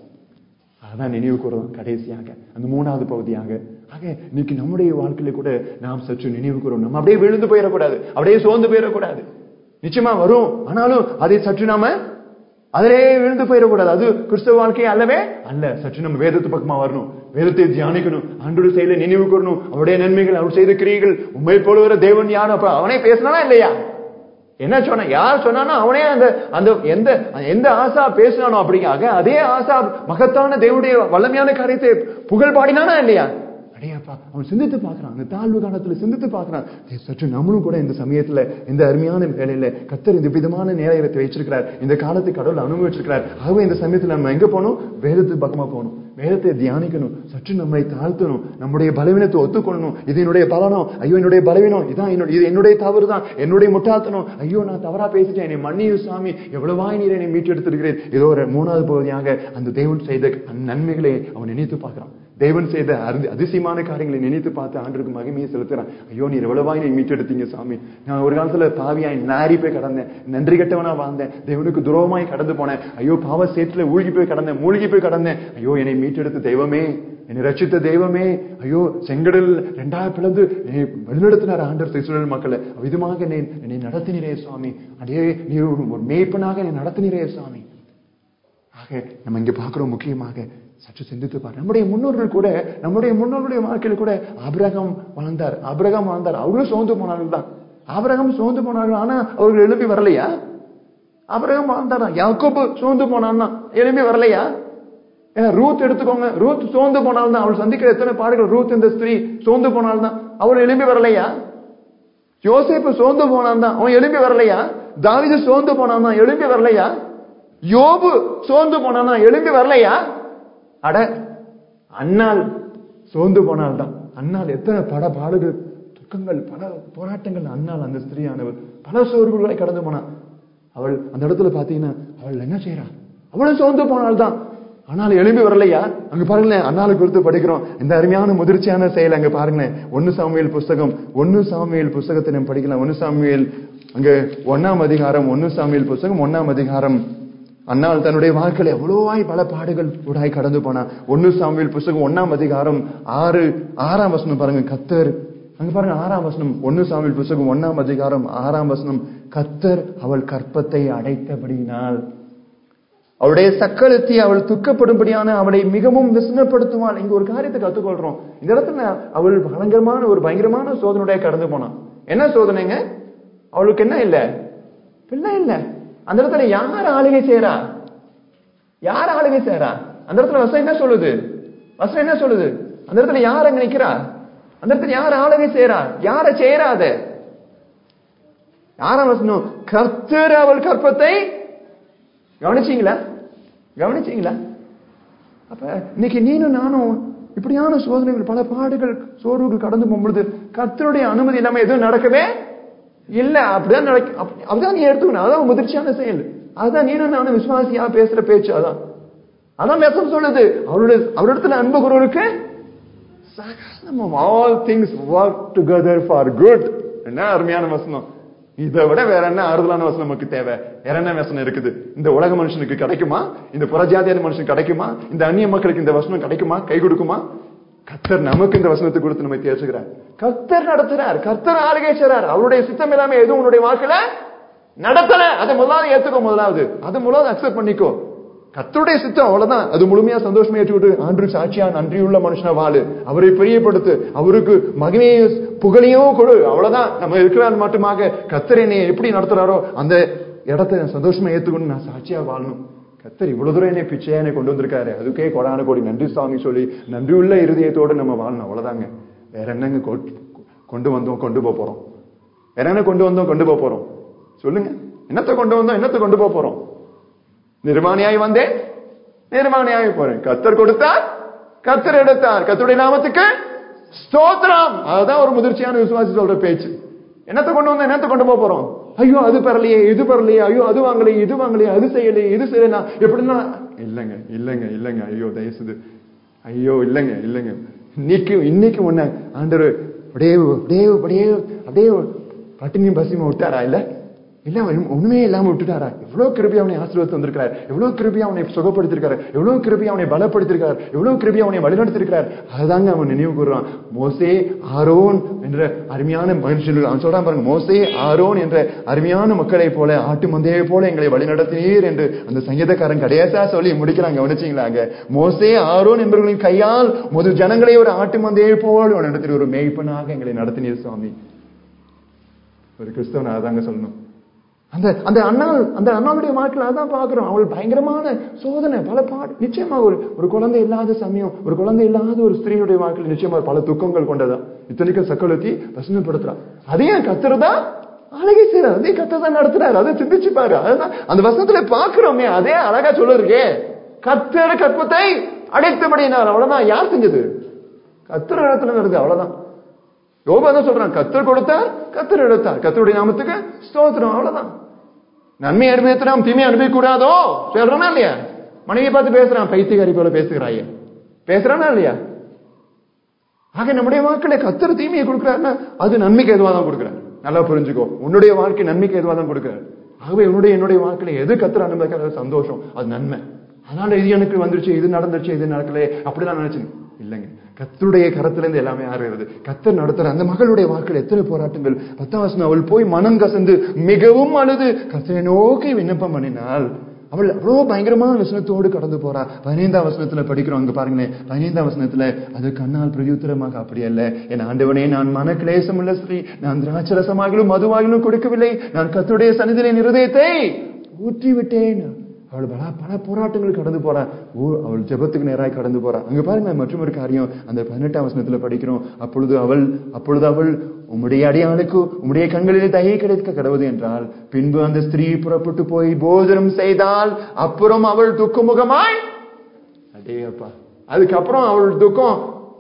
அதான் நினைவு கூறுறோம் கடைசியாக அந்த மூணாவது பகுதியாக ஆக இன்னைக்கு நம்முடைய வாழ்க்கையில கூட நாம் சற்று நினைவு கூறும் நம்ம அப்படியே விழுந்து போயிடக்கூடாது அப்படியே சோர்ந்து போயிடக்கூடாது நிச்சயமா வரும் ஆனாலும் அதை சற்று நாம அதிலே விழுந்து போயிடக்கூடாது அது கிறிஸ்தவ வாழ்க்கை அல்லவே அல்ல சற்று நம்ம வேதத்து பக்கமா வரணும் வேதத்தை தியானிக்கணும் ஆண்டோட செயலை நினைவு கூறணும் அவருடைய நன்மைகள் அவர் செய்த கிரியைகள் உண்மை போலுகிற தேவன் யார் அப்ப அவனே பேசினானா இல்லையா என்ன சொன்ன யார் சொன்னானோ அவனே அந்த அந்த எந்த எந்த ஆசா பேசினானோ அப்படிங்காக அதே ஆசா மகத்தான தேவனுடைய வல்லமையான காரியத்தை புகழ் பாடினானா இல்லையா அடையாப்பா அவன் சிந்தித்து பார்க்கறான் அந்த தாழ்வு காலத்துல சிந்தித்து பார்க்கறான் டேய், சற்று நம்மளும் கூட இந்த சமயத்துல இந்த அருமையான வேலையில கத்தர் இந்த விதமான நேரத்தை வச்சிருக்கிறார் இந்த காலத்தை கடவுள் அனுபவிச்சிருக்கிறார் ஆகவே இந்த சமயத்துல நம்ம எங்க போகணும் வேதத்து பக்கமா போகணும் வேதத்தை தியானிக்கணும் சற்று நம்மை தாழ்த்தணும் நம்முடைய பலவீனத்தை ஒத்துக்கொள்ளணும் இது என்னுடைய பலனம் ஐயோ என்னுடைய பலவீனம் இதான் என்னுடைய இது என்னுடைய தவறு தான் என்னுடைய முட்டாத்தனம் ஐயோ நான் தவறா பேசிட்டேன் என்னை மன்னியும் சாமி எவ்வளவாய் நீர் என்னை மீட்டெடுத்திருக்கிறேன் ஏதோ ஒரு மூணாவது பகுதியாக அந்த தேவன் செய்த அந்த நன்மைகளை அவன் நினைத்து பார்க்கிறான் தேவன் செய்த அரு- அதிசயமான காரியங்களை நினைத்து பார்த்து ஆண்டருக்கு மகிமையை செலுத்துறான் ஐயோ நீர் எவ்வளவாய் நீ மீட்டெடுத்தீங்க சாமி நான் ஒரு காலத்துல பாவியாய் நாரி போய் கடந்தேன் நன்றி கெட்டவனா வாழ்ந்தேன் தேவனுக்கு துரோகமாய் கடந்து போனேன் ஐயோ பாவ சேத்துல மூழ்கி போய் கடந்தேன் மூழ்கி போய் கடந்தேன் ஐயோ என்னை மீட்டெடுத்த தெய்வமே என்னை ரட்சித்த தெய்வமே ஐயோ செங்கடல் ரெண்டாக பிளந்து என்னை வழிநடத்தினார் ஆண்டர் இஸ்ரேல் மக்களை விதமாக என்னை என்னை நடத்தினரே சுவாமி அடே நீ ஒரு ஒரு மேய்ப்பனாக என்னை நடத்தினரே சுவாமி ஆக நம்ம இங்க பார்க்கிறோம் முக்கியமாக சற்று சிந்தித்து பாரு நம்முடைய முன்னோர்கள் கூட நம்முடைய முன்னோர்களுடைய வாழ்க்கையில் கூட ஆபிரகாம் வாழ்ந்தார் ஆபிரகாம் வாழ்ந்தார் அவர்களும் சோர்ந்து போனார்கள் தான் ஆபிரகாம் சோர்ந்து போனார்கள் ஆனா அவர்கள் எழுப்பி வரலையா ஆபிரகாம் வாழ்ந்தாரா யாக்கோபு சோர்ந்து போனான்னா எழுப்பி வரலையா ஏன்னா ரூத் எடுத்துக்கோங்க ரூத் சோர்ந்து போனால்தான் அவள் சந்திக்கிற எத்தனை பாடுகள் ரூத் இந்த ஸ்திரீ சோர்ந்து போனால்தான் அவள் எழுப்பி வரலையா யோசேப்பு சோர்ந்து போனான் தான் அவன் எழுப்பி வரலையா தாவீது சோர்ந்து போனான் தான் எழுப்பி வரலையா யோபு சோர்ந்து போனானா எழுப்பி வரலையா அட அண்ணால் சோர்ந்து போனால் தான் அண்ணால் எத்தனை பட பாடுகள் துக்கங்கள் பல போராட்டங்கள் அண்ணால் அந்த ஸ்திரீயானவள் பல சோர்வுகளை கடந்து போனான் அவள் அந்த இடத்துல பாத்தீங்கன்னா அவள் என்ன செய்யறா அவளும் சோர்ந்து போனாள் தான் ஆனால் எழும்பி வரலையா அங்க பாருங்களேன் அண்ணாளுக்கு குறித்து படிக்கிறோம் இந்த அருமையான முதிர்ச்சியான செயல் அங்க பாருங்களேன் ஒன்னு சாமியல் புஸ்தகம் ஒன்னு சாமியல் புஸ்தகத்தை நம்ம படிக்கலாம் ஒன்னு சாமியல் அங்க ஒன்னாம் அதிகாரம் ஒன்னு சாமியல் புஸ்தகம் ஒன்னாம் அதிகாரம் அன்னால் தன்னுடைய வாழ்க்கையில எவ்வளவாய் பல பாடுகள் ஊடாய் கடந்து போனா ஒன்னு சாமியல் புஸ்தகம் ஒன்னாம் அதிகாரம் ஆறு ஆறாம் வசனம் பாருங்க கத்தர் அங்க பாருங்க ஆறாம் வசனம் ஒன்னு சாமியல் புஸ்தகம் ஒன்னாம் அதிகாரம் ஆறாம் வசனம் கத்தர் அவள் கற்பத்தை அடைத்தபடியினால் அவளுடைய சக்களத்தை அவள் துக்கப்படும்படியான அவளை மிகவும் விசனப்படுத்துவாள் இங்க ஒரு காரியத்தை கத்துக்கொள்றோம் இந்த இடத்துல அவள் பயங்கரமான ஒரு பயங்கரமான சோதனையுடைய கடந்து போனான் என்ன சோதனைங்க அவளுக்கு என்ன இல்ல பிள்ளை இல்ல அந்த இடத்துல யார் ஆளுகை செய்யறா யார் ஆளுகை செய்யறா அந்த இடத்துல வசம் என்ன சொல்லுது வசம் என்ன சொல்லுது அந்த இடத்துல யார் அங்க நிக்கிறா அந்த இடத்துல யார் ஆளுகை செய்யறா யார செய்யறா அது யார வசனம் கர்த்தர் அவள் கற்பத்தை கவனிச்சீங்களா கவனிச்சீங்களா அப்ப இன்னைக்கு நீனும் நானும் இப்படியான சோதனைகள் பல பாடுகள் சோர்வுகள் கடந்து போகும்பொழுது கர்த்தருடைய அனுமதி இல்லாம எதுவும் நடக்கவே இல்ல அப்படிதான் நடக்க அப்ப- அப்படிதான் நீ எடுத்துக்கணும் அதான் முதிர்ச்சியான செயல் அதுதான் நீனும் நானும் விசுவாசியா பேசுற பேச்சு அதான் அதான் மெசம் சொல்லுது அவருடைய அவரிடத்துல அன்பு குருவருக்கு all things work together for good என்ன அருமையான வசனம் இதை விட வேற என்ன ஆறுதலான வசனம் நமக்கு தேவை வேற என்ன வசனம் இருக்குது இந்த உலக மனுஷனுக்கு கிடைக்குமா இந்த புறஜாதியான மனுஷனுக்கு கிடைக்குமா இந்த அந்நிய மக்களுக்கு இந்த வசனம் கிடைக்குமா கை கொடுக்குமா கத்தர் நமக்கு இந்த வசனத்தை கொடுத்து நம்மை தேர்ச்சுகிறார் கர்த்தர் நடத்துறார் கர்த்தர் ஆளுகை செய்றார் அவருடைய சித்தம் இல்லாம எதுவும் உன்னுடைய வாழ்க்கையில நடத்தல அதை முதலாவது ஏத்துக்கோ முதலாவது அதை முதலாவது அக்செப்ட் பண்ணிக்கோ கர்த்தருடைய சித்தம் அவ்வளவுதான் அது முழுமையா சந்தோஷமா ஏற்றுக்கிட்டு ஆண்டு சாட்சியா நன்றியுள்ள மனுஷனா வாழு அவரை பிரியப்படுத்து அவருக்கு மகிமையை புகழையும் கொடு அவ்வளவுதான் நம்ம இருக்கிற மட்டுமாக கர்த்தர் என்னை எப்படி நடத்துறாரோ அந்த இடத்தை நான் சந்தோஷமா ஏத்துக்கணும் நான் சாட்சியா வாழணும் கத்தர் இவ்வளவு தூரம் என்னை பிச்சையா என்னை கொண்டு வந்திருக்காரு அதுக்கே கொடான கோடி நன்றி சாமி சொல்லி நன்றியுள்ள இருதயத்தோடு நம்ம வாழணும் அவ்வளவுதாங்க வேற என்னங்க கொ- கொண்டு வந்தோம் கொண்டு போக போறோம் வேற என்ன கொண்டு வந்தோம் கொண்டு போக போறோம் சொல்லுங்க என்னத்தை கொண்டு வந்தோம் என்னத்தை கொண்டு போக போறோம் நிர்மாணியாய் வந்தேன் நிர்மாணியாய் போறேன் கத்தர் கொடுத்தார் கத்தர் எடுத்தார் கத்தருடைய நாமத்துக்கு ஸ்தோத்திரம் அதுதான் ஒரு முதிர்ச்சியான விசுவாசி சொல்ற பேச்சு என்னத்தை கொண்டு வந்தோம் என்னத்தை கொண்டு போக போறோம் ஐயோ அது பெறலையே இது பெறலையே ஐயோ அது வாங்கலையே இது வாங்கலையே அது செய்யலையே இது செய்யலையா எப்படின்னா இல்லைங்க இல்லைங்க இல்லைங்க ஐயோ தயசுது ஐயோ இல்லைங்க இல்லைங்க இன்னைக்கு இன்னைக்கு உன்னை ஆண்டவர் அப்படியே அப்படியே அப்படியே அப்படியே பட்டினியும் பசியும் விட்டாரா இல்ல இல்ல அவன் ஒண்ணுமே இல்லாம விட்டுட்டாரா எவ்வளவு கிருபி அவனை ஆசீர்வாதம் வந்திருக்கிறார் எவ்வளவு கிருபி அவனை சுகப்படுத்திருக்காரு எவ்வளவு கிருபி அவனை பலப்படுத்திருக்கார் எவ்வளவு கிருபி அவனை வழிநடத்திருக்கிறார் அதுதாங்க அவன் நினைவு கூறுறான் மோசே ஆரோன் என்ற அருமையான மனுஷர்கள் அவன் சொல்றான் பாருங்க மோசே ஆரோன் என்ற அருமையான மக்களை போல ஆட்டு மந்தையை போல எங்களை வழிநடத்தினீர் என்று அந்த சங்கீதக்காரன் கடைசா சொல்லி முடிக்கிறாங்க கவனிச்சீங்களாங்க மோசே ஆரோன் என்பவர்களின் கையால் முது ஜனங்களை ஒரு ஆட்டு மந்தையை போல நடத்தி ஒரு மேய்ப்பனாக எங்களை நடத்தினீர் சுவாமி ஒரு கிறிஸ்தவன் அதாங்க சொல்லணும் அந்த அந்த அண்ணா அந்த அண்ணாவுடைய வாழ்க்கையில அதான் பாக்குறோம் அவள் பயங்கரமான சோதனை பல பாடு நிச்சயமா ஒரு ஒரு குழந்தை இல்லாத சமயம் ஒரு குழந்தை இல்லாத ஒரு ஸ்திரீனுடைய வாழ்க்கையில் நிச்சயமா பல துக்கங்கள் கொண்டதா இத்தனைக்கும் சக்கலத்தி வசனப்படுத்துறான் அதையும் கத்துறதா அழகை செய்யறாரு அதே கத்ததான் நடத்துறாரு அதை சிந்திச்சு பாரு அதுதான் அந்த வசனத்துல பாக்குறோமே அதே அழகா சொல்லிருக்கே கத்தர கற்பத்தை அடைத்தபடினார் அவ்வளவுதான் யார் செஞ்சது கத்திர இடத்துல நடந்தது அவ்வளவுதான் யோபா தான் சொல்றான் கத்தர் கொடுத்தார் கத்தர் எடுத்தார் கத்தருடைய நாமத்துக்கு ஸ்தோத்திரம் அவ்வளவுதான் நன்மை அனுபவித்தான் தீமை அனுபவிக்க கூடாதோ சொல்றானா இல்லையா மனைவியை பார்த்து பேசுறான் பைத்தியகாரி போல பேசுகிறாயே பேசுறானா இல்லையா ஆக நம்முடைய வாழ்க்கையில கத்தர் தீமையை கொடுக்கிறாருன்னா அது நன்மைக்கு எதுவாக தான் கொடுக்குறாரு நல்லா புரிஞ்சுக்கோ உன்னுடைய வாழ்க்கை நன்மைக்கு எதுவாக தான் கொடுக்குறாரு ஆகவே உன்னுடைய என்னுடைய வாழ்க்கையில எது கத்தர் அனுபவிக்கிற சந்தோஷம் அது நன்மை அதனால இது எனக்கு வந்துருச்சு இது நடந்துருச்சு இது நடக்கல அப்படிலாம் நினைச்சேன் இல்லைங்க கத்தருடைய கரத்திலிருந்து எல்லாமே ஆறுகிறது கத்தர் நடத்துற அந்த மகளுடைய வாழ்க்கையில் எத்தனை போராட்டங்கள் பத்தாம் வசனம் அவள் போய் மனம் கசந்து மிகவும் அழுது கத்தரை நோக்கி விண்ணப்பம் பண்ணினாள் அவள் அவ்வளவு பயங்கரமான வசனத்தோடு கடந்து போறா பதினைந்தாம் வசனத்துல படிக்கிறோம் அங்க பாருங்களேன் பதினைந்தாம் வசனத்துல அது கண்ணால் பிரதியுத்தரமாக அப்படி அல்ல என் ஆண்டவனே நான் மன கிளேசம் உள்ள ஸ்ரீ நான் திராட்சரசமாகிலும் மதுவாகிலும் கொடுக்கவில்லை நான் கத்துடைய சன்னிதிலே நிருதயத்தை ஊற்றி விட்டேன் அவள் பல பல போராட்டங்கள் கடந்து போறா ஓ அவள் ஜெபத்துக்கு நேராய் கடந்து போறா அங்க பாருங்க மற்றும் ஒரு காரியம் அந்த பதினெட்டாம் வசனத்துல படிக்கிறோம் அப்பொழுது அவள் அப்பொழுது அவள் உம்முடைய அடியாளுக்கு உம்முடைய கண்களிலே தயை கிடைக்க கடவுது என்றால் பின்பு அந்த ஸ்திரீ புறப்பட்டு போய் போஜனம் செய்தால் அப்புறம் அவள் துக்கமுகமாய் அடேயப்பா அதுக்கப்புறம் அவள் துக்கம்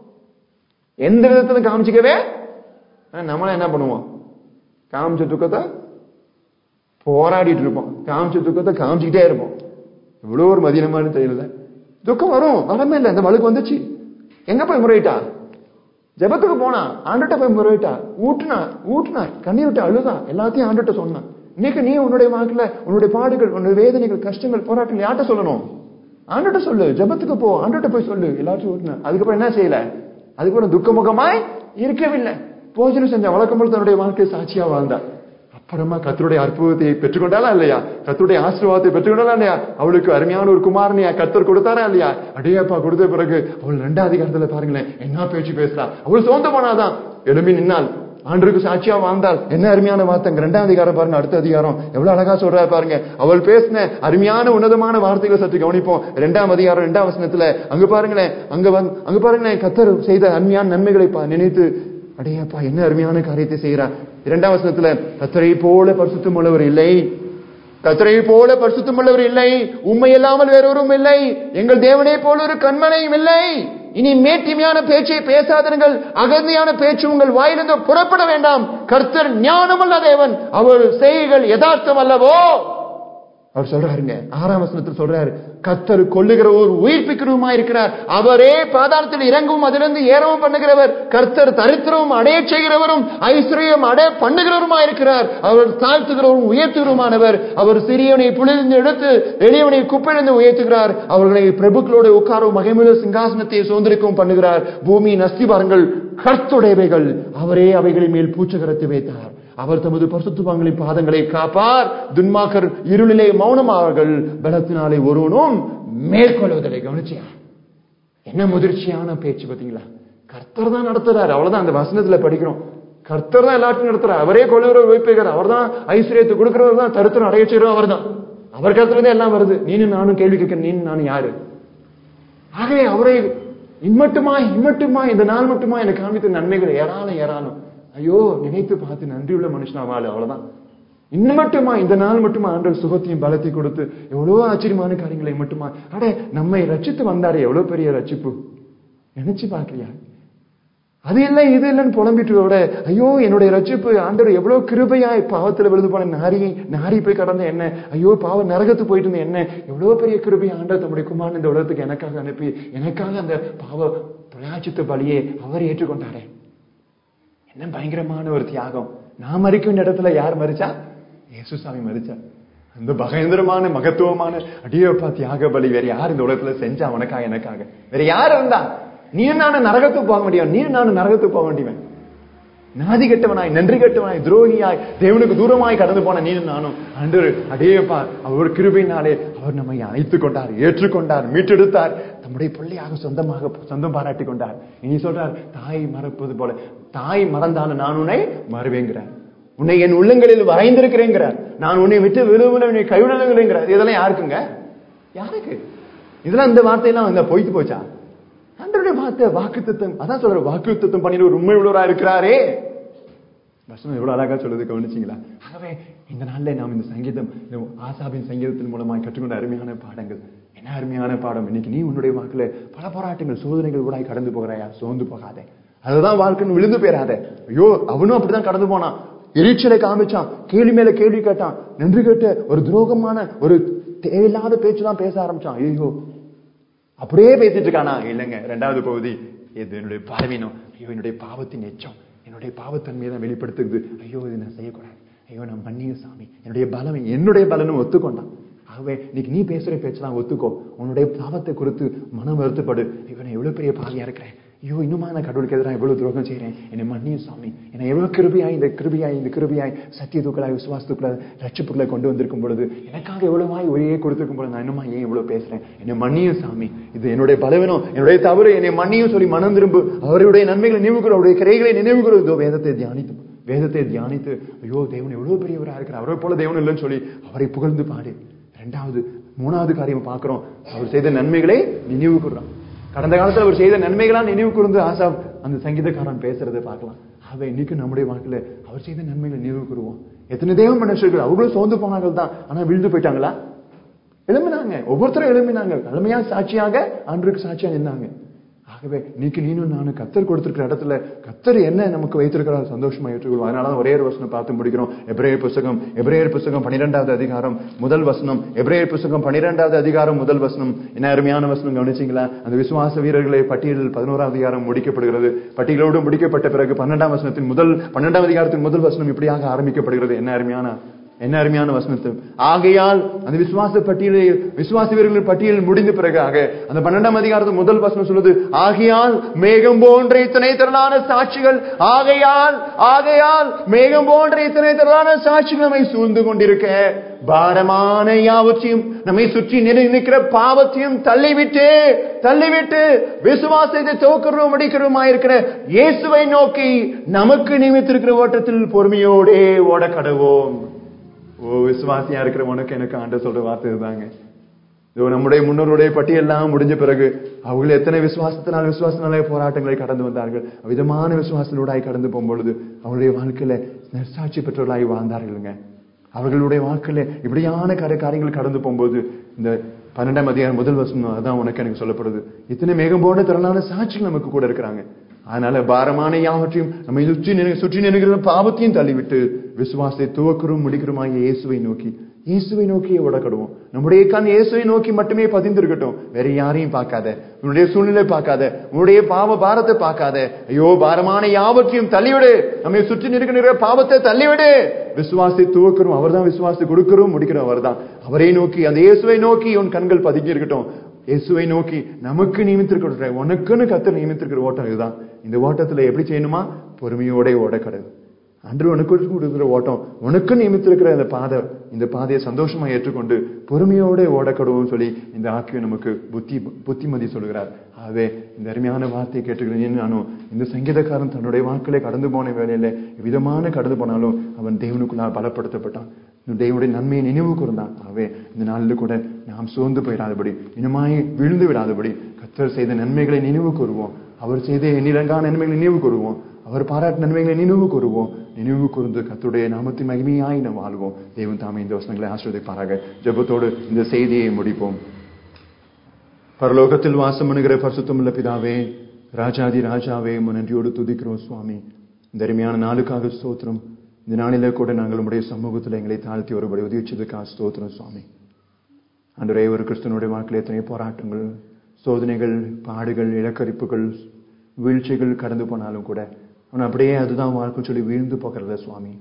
எந்த விதத்துல காமிச்சிக்கவே நம்மள என்ன பண்ணுவோம் காமிச்ச துக்கத்தை போராடிட்டு இருப்போம் காமிச்ச துக்கத்தை காமிச்சுக்கிட்டே இருப்போம் இவ்வளவு ஒரு மதியனமான தெரியல துக்கம் வரும் வரமே இல்லை இந்த வழுக்கு வந்துச்சு எங்க போய் முறையிட்டா ஜெபத்துக்கு போனா ஆண்டுட்ட போய் முறையிட்டா ஊட்டுனா ஊட்டுனா கண்ணீர் விட்டு அழுதா எல்லாத்தையும் ஆண்டுட்ட சொன்னான் இன்னைக்கு நீ உன்னுடைய வாழ்க்கையில உன்னுடைய பாடுகள் உன்னுடைய வேதனைகள் கஷ்டங்கள் போராட்டங்கள் யார்கிட்ட சொல்லணும் ஆண்டுட்ட சொல்லு ஜெபத்துக்கு போ ஆண்டுட்ட போய் சொல்லு எல்லாத்தையும் ஊட்டுன அதுக்கப்புறம் என்ன செய்யல அதுக்கப்புறம் துக்கமுகமாய் இருக்கவில்லை போஜனம் செஞ்ச வழக்கம் போல தன்னுடைய வாழ்க்கையை சாட்சியா வாழ்ந்தா அப்புறமா கத்தருடைய அற்புதத்தை பெற்றுக்கொண்டாலா இல்லையா கத்தருடைய ஆசீர்வாதத்தை பெற்றுக்கொண்டாலா இல்லையா அவளுக்கு அருமையான ஒரு குமாரனையா கத்தர் கொடுத்தாரா இல்லையா அடையப்பா கொடுத்த பிறகு அவள் ரெண்டாம் அதிகாரத்துல பாருங்களேன் என்ன பேச்சு பேசுறா அவள் சோர்ந்து போனாதான் எழும்பி நின்னால் ஆண்டருக்கு சாட்சியா வாழ்ந்தால் என்ன அருமையான வார்த்தைங்க ரெண்டாம் அதிகாரம் பாருங்க அடுத்த அதிகாரம் எவ்வளவு அழகா சொல்றா பாருங்க அவள் பேசின அருமையான உன்னதமான வார்த்தைகளை சற்று கவனிப்போம் ரெண்டாம் அதிகாரம் ரெண்டாம் வசனத்துல அங்க பாருங்களேன் அங்க வந்து அங்க பாருங்களேன் கத்தர் செய்த அருமையான நன்மைகளை பா- நினைத்து அடையப்பா என்ன அருமையான காரியத்தை செய்யறா இரண்டாம் வசனத்துல கத்தரை போல பரிசுத்தம் உள்ளவர் இல்லை கத்தரை போல பரிசுத்தம் உள்ளவர் இல்லை உண்மை இல்லாமல் வேறொரும் இல்லை எங்கள் தேவனை போல ஒரு கண்மனையும் இல்லை இனி மேட்டிமையான பேச்சை பேசாதிருங்கள் அகந்தியான பேச்சு உங்கள் வாயிலிருந்து புறப்பட வேண்டாம் கர்த்தர் ஞானமுள்ள தேவன் அவர் செய்கைகள் யதார்த்தம் அல்லவோ அவர் சொல்றாருங்க ஆறாம் வசனத்தில் சொல்றாரு கத்தர் கொல்லுகிற ஒரு உயிர்ப்பிக்கிறவுமா இருக்கிறார் அவரே பாதாளத்தில் இறங்கவும் அதிலிருந்து ஏறவும் பண்ணுகிறவர் கர்த்தர் தரித்திரவும் அடைய செய்கிறவரும் ஐஸ்வர்யம் அடைய பண்ணுகிறவருமா இருக்கிறார் அவர் தாழ்த்துகிறவரும் உயர்த்துகிறவுமானவர் அவர் சிறியவனை புலிந்து எடுத்து எளியவனை குப்பிழிந்து உயர்த்துகிறார் அவர்களை பிரபுக்களோடு உட்காரவும் மகிமுள்ள சிங்காசனத்தை சுதந்திரிக்கவும் பண்ணுகிறார் பூமியின் அஸ்திபாரங்கள் கர்த்துடையவைகள் அவரே அவைகளின் மேல் பூச்சகரத்தை வைத்தார் அவர் தமது பரிசுத்துவங்களின் பாதங்களை காப்பார் துன்மாக்கர் இருளிலே மௌனமாவார்கள் பலத்தினாலே ஒருவனும் மேற்கொள்வதில்லை கவனிச்சியா என்ன முதிர்ச்சியான பேச்சு பாத்தீங்களா கர்த்தர் தான் நடத்துறாரு அவ்வளவுதான் அந்த வசனத்துல படிக்கிறோம் கர்த்தர் தான் எல்லாத்தையும் நடத்துறாரு அவரே கொள்ளுகிறவர் வைப்பேகிறார் அவர் தான் ஐஸ்வர்யத்தை கொடுக்கிறவர் தான் தருத்தரம் அடைய செய்கிறோம் அவர் தான் அவர் கருத்துல தான் எல்லாம் வருது நீனும் நானும் கேள்வி கேட்கிறேன் நீனும் நானும் யாரு ஆகவே அவரை இம்மட்டுமா இம்மட்டுமா இந்த நாள் மட்டுமா எனக்கு காண்பித்த நன்மைகள் ஏராளம் ஏராளம் ஐயோ நினைத்து பார்த்து நன்றியுள்ள மனுஷனா வாழ அவ்வளவுதான் இன்னும் மட்டுமா இந்த நாள் மட்டுமா ஆண்டவர் சுகத்தையும் பலத்தையும் கொடுத்து எவ்வளவு ஆச்சரியமான காரியங்களை மட்டுமா அட நம்மை ரட்சித்து வந்தாரே எவ்வளவு பெரிய ரட்சிப்பு நினைச்சு பார்க்கலையா அது இல்லை இது இல்லைன்னு புலம்பிட்டு விட ஐயோ என்னுடைய ரட்சிப்பு ஆண்டவர் எவ்வளவு கிருபையாய் பாவத்துல விழுந்து போன நாரி நாரி போய் கடந்த என்ன ஐயோ பாவ நரகத்து போயிட்டு இருந்த என்ன எவ்வளவு பெரிய கிருபை ஆண்டவர் தம்முடைய குமாரன் இந்த உலகத்துக்கு எனக்காக அனுப்பி எனக்காக அந்த பாவ பிரயாச்சித்த பலியை அவர் ஏற்றுக்கொண்டாரே என்ன பயங்கரமான ஒரு தியாகம் நான் மறிக்க வேண்டிய இடத்துல யார் மறிச்சா இயேசுசாமி மறிச்சார் அந்த பயங்கரமான மகத்துவமான அடியோப்பா தியாக பலி வேற யார் இந்த உலகத்துல செஞ்சா உனக்காக எனக்காக வேற யார் இருந்தா நீ நானும் நரகத்துக்கு போக முடியும் நீ நானும் நரகத்துக்கு போக வேண்டியவன் நாதி கெட்டவனாய் நன்றி கெட்டவனாய் துரோகியாய் தேவனுக்கு தூரமாய் கடந்து போன நீ நானும் அன்று அடேப்பா அவர் கிருபையினாலே அவர் நம்மை அணைத்துக் கொண்டார் ஏற்றுக்கொண்டார் மீட்டெடுத்தார் தம்முடைய பிள்ளையாக சொந்தமாக சொந்தம் பாராட்டி கொண்டார் இனி சொல்றார் தாய் மறப்பது போல தாய் மறந்தாலும் நான் உன்னை மறவேங்கிறார் உன்னை என் உள்ளங்களில் வரைந்திருக்கிறேங்கிறார் நான் உன்னை விட்டு விழுவில் உன்னை கைவிடலுங்கிறார் இதெல்லாம் யாருக்குங்க யாருக்கு இதெல்லாம் இந்த வார்த்தையெல்லாம் இந்த பொய்த்து போச்சா அன்றோட வார்த்தை வாக்கு தத்துவம் அதான் சொல்ற வாக்கு தத்துவம் பண்ணிட்டு ஒரு உண்மை உள்ளவரா இருக்கிறாரே வசனம் எவ்வளவு அழகா சொல்லுது கவனிச்சீங்களா ஆகவே இந்த நாள்ல நாம் இந்த சங்கீதம் இந்த ஆசாபின் சங்கீதத்தின் மூலமாக கற்றுக்கொண்ட அருமையான பாடங்கள் என்ன அருமையான பாடம் இன்னைக்கு நீ உன்னுடைய வாக்குல பல போராட்டங்கள் சோதனைகள் கூட கடந்து போகிறாயா சோர்ந்து போகாதே அதுதான் வாழ்க்கைன்னு விழுந்து போயிடாத ஐயோ அவனும் அப்படிதான் கடந்து போனான் எரிச்சலை காமிச்சான் கேள்வி மேல கேள்வி கேட்டான் நன்றி கேட்ட ஒரு துரோகமான ஒரு தேவையில்லாத பேச்சுதான் பேச ஆரம்பிச்சான் ஐயோ அப்படியே பேசிட்டு இருக்கானா இல்லைங்க ரெண்டாவது பகுதி இது என்னுடைய பலவீனம் ஐயோ என்னுடைய பாவத்தின் எச்சம் என்னுடைய பாவத்தன்மையை தான் வெளிப்படுத்துது ஐயோ இது நான் செய்யக்கூடாது ஐயோ நான் பண்ணிய சாமி என்னுடைய பலம் என்னுடைய பலனும் ஒத்துக்கொண்டான் ஆகவே இன்னைக்கு நீ பேசுற பேச்செல்லாம் ஒத்துக்கோ உன்னுடைய பாவத்தை குறித்து மனம் வருத்தப்படு ஐயோ நான் எவ்வளவு பெரிய பாவியா இருக்கிறேன் ஐயோ இன்னுமா நான் கடவுளுக்கு எதிராக எவ்வளவு துரோகம் செய்யறேன் என்னை மன்னியும் சாமி என்னை எவ்வளவு கிருபியாய் இந்த கிருபியாய் இந்த கிருபியாய் சத்தியத்துக்குள்ளாய் விசுவாசத்துக்குள்ள ரட்சிப்புக்குள்ள கொண்டு வந்திருக்கும் பொழுது எனக்காக எவ்வளவாய் ஒரே கொடுத்திருக்கும் பொழுது நான் இன்னுமா ஏன் இவ்வளவு பேசுறேன் என்னை மன்னியும் சாமி இது என்னுடைய பலவீனம் என்னுடைய தவறு என்னை மன்னியும் சொல்லி மனம் திரும்பு அவருடைய நன்மைகளை நினைவுகிற அவருடைய கிரைகளை நினைவுகிற இதோ வேதத்தை தியானித்து வேதத்தை தியானித்து ஐயோ தேவன் எவ்வளவு பெரியவரா இருக்கிறார் அவரை போல தேவன் இல்லைன்னு சொல்லி அவரை புகழ்ந்து பாடு ரெண்டாவது மூணாவது காரியம் பார்க்கிறோம் அவர் செய்த நன்மைகளை நினைவு கூறுறான் கடந்த காலத்துல அவர் செய்த நன்மைகளா நினைவு கூர்ந்து ஆசா அந்த சங்கீதக்காரன் பேசுறதை பார்க்கலாம் ஆகவே இன்னைக்கு நம்முடைய வாழ்க்கையில அவர் செய்த நன்மைகளை நினைவு கூறுவோம் எத்தனை தேவ மனுஷர்கள் அவங்களும் சோர்ந்து போனார்கள் தான் ஆனா விழுந்து போயிட்டாங்களா எழும்பினாங்க ஒவ்வொருத்தரும் எழும்பினாங்க தலைமையா சாட்சியாக ஆண்டுக்கு சாட்சியா நின்னாங்க ஆகவே நீக்கு நீனும் நானும் கத்தர் கொடுத்திருக்கிற இடத்துல கத்தர் என்ன நமக்கு வைத்திருக்கிறார் சந்தோஷமா ஏற்றுக்கொள்வோம் அதனால ஒரே ஒரு வசனம் பார்த்து முடிக்கிறோம் எப்ரேயர் புஸ்தகம் எப்ரேயர் புஸ்தகம் பன்னிரெண்டாவது அதிகாரம் முதல் வசனம் எப்ரேயர் புஸ்தகம் பன்னிரெண்டாவது அதிகாரம் முதல் வசனம் என்ன அருமையான வசனம் கவனிச்சீங்களா அந்த விசுவாச வீரர்களை பட்டியலில் பதினோராம் அதிகாரம் முடிக்கப்படுகிறது பட்டியலோடு முடிக்கப்பட்ட பிறகு பன்னெண்டாம் வசனத்தின் முதல் பன்னெண்டாம் அதிகாரத்தின் முதல் வசனம் இப்படியாக ஆரம்பிக்கப்படுகிறது என்ன அருமையான என்ன அருமையான வசனத்து ஆகையால் அந்த விசுவாச பட்டியலில் விசுவாச வீரர்கள் பட்டியல் முடிந்த பிறகாக அந்த பன்னெண்டாம் அதிகாரத்து முதல் வசனம் சொல்லுது ஆகையால் மேகம் போன்ற இத்தனை திரளான சாட்சிகள் ஆகையால் ஆகையால் மேகம் போன்ற இத்தனை திரளான சாட்சிகள் நம்மை சூழ்ந்து கொண்டிருக்க பாரமான யாவற்றையும் நம்மை சுற்றி நிற்கிற பாவத்தையும் தள்ளிவிட்டு தள்ளிவிட்டு விசுவாசத்தை துவக்கிறோம் முடிக்கிறோமாயிருக்கிற இயேசுவை நோக்கி நமக்கு நியமித்திருக்கிற ஓட்டத்தில் பொறுமையோடே ஓட கடவோம் ஓ விசுவாசியா இருக்கிற உனக்கு எனக்கு ஆண்ட சொல்ற வார்த்தை இதுதாங்க இதோ நம்முடைய முன்னோருடைய பட்டியெல்லாம் முடிஞ்ச பிறகு அவர்கள் எத்தனை விசுவாசத்தினால் விசுவாசனாலே போராட்டங்களை கடந்து வந்தார்கள் விதமான விசுவாசங்களோடாய் கடந்து போகும்பொழுது அவருடைய வாழ்க்கையில நெற்சாட்சி பெற்றவர்களாய் வாழ்ந்தார்களுங்க அவர்களுடைய வாழ்க்கையில இப்படியான கரை காரியங்கள் கடந்து போகும்போது இந்த பன்னெண்டாம் அதிகாரம் முதல் வசனம் அதான் உனக்கு எனக்கு சொல்லப்படுது இத்தனை மேகம் போன்ற திரளான சாட்சிகள் நமக்கு கூட இருக்கிறாங்க அதனால பாரமான யாவற்றையும் நம்ம சுற்றி நினை- சுற்றி நினைக்கிற பாவத்தையும் தள்ளிவிட்டு விசுவாசத்தை துவக்கிறோம் முடிக்கிறோமாகிய இயேசுவை நோக்கி இயேசுவை நோக்கியே ஓடக்கடுவோம் நம்முடைய கண் இயேசுவை நோக்கி மட்டுமே பதிந்திருக்கட்டும் வேற யாரையும் பார்க்காத உன்னுடைய சூழ்நிலை பார்க்காத உன்னுடைய பாவ பாரத்தை பார்க்காத ஐயோ பாரமான யாவற்றையும் தள்ளிவிடு நம்மை சுற்றி நிற்கிற பாவத்தை தள்ளிவிடு விசுவாசத்தை துவக்கிறோம் அவர்தான் விசுவாசத்தை கொடுக்கிறோம் முடிக்கிறோம் அவர்தான் அவரை நோக்கி அந்த இயேசுவை நோக்கி உன் கண்கள் பதுங்கி இருக்கட்டும் இயேசுவை நோக்கி நமக்கு நியமித்திருக்கிற உனக்குன்னு கத்தர் நியமித்திருக்கிற ஓட்டம் இதுதான் இந்த ஓட்டத்துல எப்படி செய்யணுமா பொறுமையோட ஓடக்கடது அன்று உனக்கு கொடுக்கிற ஓட்டம் உனக்கு நியமித்திருக்கிற இந்த பாதை இந்த பாதையை சந்தோஷமா ஏற்றுக்கொண்டு பொறுமையோட ஓடக்கடுவோம் சொல்லி இந்த ஆக்கியம் நமக்கு புத்தி புத்திமதி சொல்கிறார் ஆகவே இந்த அருமையான வார்த்தையை கேட்டுக்கிறேன் நானும் இந்த சங்கீதக்காரன் தன்னுடைய வாழ்க்கையில கடந்து போன வேலையில விதமான கடந்து போனாலும் அவன் தேவனுக்குள்ளாக பலப்படுத்தப்பட்டான் தேவனுடைய நன்மையை நினைவு கூர்ந்தான் ஆகவே இந்த நாளில் கூட நாம் சோர்ந்து போயிடாதபடி இனிமாய் விழுந்து விடாதபடி கத்தர் செய்த நன்மைகளை நினைவு கூறுவோம் அவர் செய்த எண்ணிலங்கான நன்மைகளை நினைவு கூறுவோம் அவர் பாராட்டு நன்மைகளை நினைவு கூறுவோம் நினைவு கூர்ந்து கத்துடைய நாமத்தின் மகிமையாய் நாம் வாழ்வோம் தேவன் தாமே இந்த வசனங்களை ஆசிரியப்பாராக ஜெபத்தோடு இந்த செய்தியை முடிப்போம் பரலோகத்தில் வாசம் பண்ணுகிற பரிசுத்தமுள்ள பிதாவே ராஜாதி ராஜாவே உம்மை நன்றியோடு துதிக்கிறோம் சுவாமி இந்த அருமையான நாளுக்காக ஸ்தோத்திரம் இந்த நாளில கூட நாங்கள் உடைய சமூகத்தில் எங்களை தாழ்த்தி ஒருபடி உதவிச்சதுக்காக ஸ்தோத்திரம் சுவாமி அன்றைய ஒரு கிறிஸ்தனுடைய வாழ்க்கையில் எத்தனை போராட்டங்கள் சோதனைகள் பாடுகள் இலக்கரிப்புகள் வீழ்ச்சிகள் கடந்து போனாலும் கூட அவன் அப்படியே அதுதான் வாழ்க்கை சொல்லி வீழ்ந்து போகிறத சுவாமி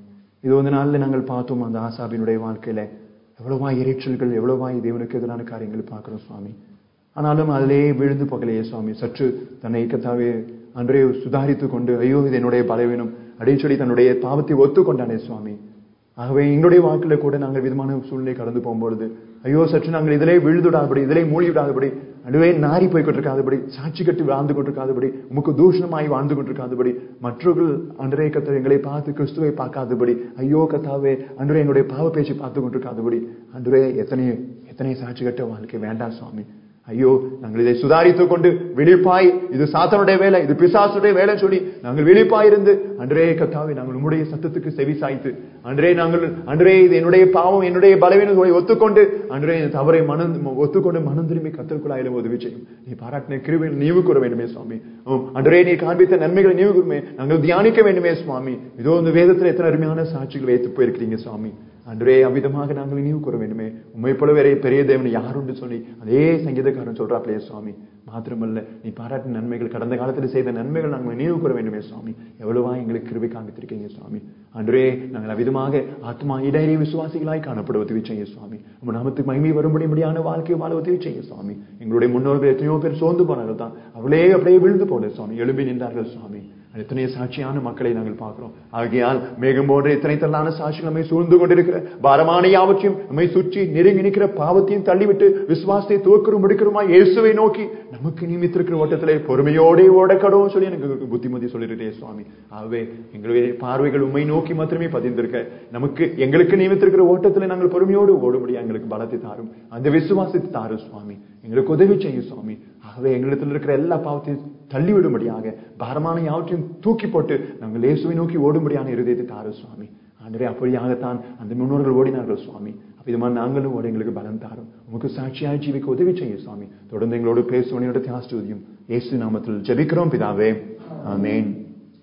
இது ஒரு நாள்ல நாங்கள் பார்த்தோம் அந்த ஆசாபினுடைய வாழ்க்கையில எவ்வளவா இறைச்சல்கள் எவ்வளவாய் தேவனுக்கு எதிரான காரியங்கள் பார்க்கிறோம் சுவாமி ஆனாலும் அதிலே விழுந்து போகலையே சுவாமி சற்று தன்னை கத்தாவே அன்றே சுதாரித்து கொண்டு ஐயோ இது என்னுடைய பலவீனம் அப்படின்னு சொல்லி தன்னுடைய பாவத்தை ஒத்துக்கொண்டானே சுவாமி ஆகவே எங்களுடைய வாழ்க்கையில கூட நாங்கள் விதமான சூழ்நிலை கடந்து போகும்பொழுது ஐயோ சற்று நாங்கள் இதிலே விழுதுடாதபடி இதிலே மூழ்கி விடாதபடி நடுவே நாரி போய் கொண்டிருக்காதபடி சாட்சி கட்டி வாழ்ந்து கொண்டிருக்காதபடி உமக்கு தூஷணமாய் வாழ்ந்து கொண்டிருக்காதபடி மற்றவர்கள் அன்றே கத்த எங்களை பார்த்து கிறிஸ்துவை பார்க்காதபடி ஐயோ கத்தாவே அன்றே எங்களுடைய பாவ பேச்சு பார்த்து கொண்டிருக்காதபடி அன்றே எத்தனை எத்தனை சாட்சி கட்ட வாழ்க்கை வேண்டாம் சுவாமி ஐயோ நாங்கள் இதை சுதாரித்துக் கொண்டு விழிப்பாய் இது சாத்தனுடைய வேலை இது பிசாசுடைய வேலை சொல்லி நாங்கள் விழிப்பாய் இருந்து அன்றே கத்தாவை நாங்கள் உம்முடைய சத்தத்துக்கு செவி சாய்த்து அன்றே நாங்கள் அன்றே இது என்னுடைய பாவம் என்னுடைய பலவீனங்களை ஒத்துக்கொண்டு அன்றே இந்த தவறை மனம் ஒத்துக்கொண்டு மனம் திரும்பி கத்தற்குள்ளாயில உதவி செய்யும் நீ பாராட்டின கிருவை நீவு கூற வேண்டுமே சுவாமி ஆம், அன்றே நீ காண்பித்த நன்மைகளை நீவு கூறுமே நாங்கள் தியானிக்க வேண்டுமே சுவாமி இதோ இந்த வேதத்துல எத்தனை அருமையான சாட்சிகள் வைத்து போயிருக்கிறீங்க சுவாமி அன்றே அவ்விதமாக நாங்கள் நினைவு கூற வேண்டுமே உண்மை போல வேற பெரிய தேவன் யாருன்னு சொல்லி அதே சங்கீதக்காரன் சொல்றாப்லையே சுவாமி மாத்திரமல்ல நீ பாராட்டின நன்மைகள் கடந்த காலத்தில் செய்த நன்மைகள் நாங்கள் நினைவு கூற வேண்டுமே சுவாமி எவ்வளவா எங்களுக்கு கிருபை காண்பித்திருக்கீங்க சுவாமி அன்றே நாங்கள் அவ்விதமாக ஆத்மா இடையே விசுவாசிகளாய் காணப்பட உதவி செய்ய சுவாமி உங்க நாமத்துக்கு மகிமை வரும்படியான வாழ்க்கையை வாழ உதவி செய்ய சுவாமி எங்களுடைய முன்னோர்கள் எத்தனையோ பேர் சோர்ந்து போனார்கள் தான் அவளே அப்படியே விழுந்து போல சுவாமி எழும்பி நின்றார்கள் சுவாமி எத்தனை சாட்சியான மக்களை நாங்கள் பார்க்கிறோம் ஆகையால் மேகம் போன்ற எத்தனை தள்ளான சாட்சிகள் நம்மை சூழ்ந்து கொண்டிருக்கிற பாரமான யாவற்றையும் நம்மை சுற்றி நெருங்கி நிற்கிற பாவத்தையும் தள்ளிவிட்டு விசுவாசத்தை துவக்கிறோம் முடிக்கிறோமா இயேசுவை நோக்கி நமக்கு நியமித்திருக்கிற ஓட்டத்திலே பொறுமையோடே ஓடக்கடும் சொல்லி எனக்கு புத்திமதி சொல்லிருக்கே சுவாமி ஆகவே எங்களுடைய பார்வைகள் உண்மை நோக்கி மாத்திரமே பதிந்திருக்க நமக்கு எங்களுக்கு நியமித்திருக்கிற ஓட்டத்திலே நாங்கள் பொறுமையோடு ஓடும்படியா எங்களுக்கு பலத்தை தாரும் அந்த விசுவாசத்தை தாரும் சுவாமி எங்களுக்கு உதவி செய்யும் சுவாமி ஆகவே எங்களிடத்தில் இருக்கிற எல்லா பாவத்தையும் தள்ளிவிடும்படியாக பாரமான யாவற்றையும் தூக்கி போட்டு நாங்கள் இயேசுவை நோக்கி ஓடும்படியான இருதயத்தை தாரும் சுவாமி ஆண்டரே அப்படியாகத்தான் அந்த முன்னோர்கள் ஓடினார்கள் சுவாமி விதமா நாங்களும் ஓட எங்களுக்கு பலம் தாரும் உமக்கு சாட்சியாய் ஜீவிக்க உதவி செய்யும் சுவாமி தொடர்ந்து எங்களோடு பேசுவனையோட தியாஸ்துதியும் இயேசு நாமத்தில் ஜெபிக்கிறோம் பிதாவே ஆமென்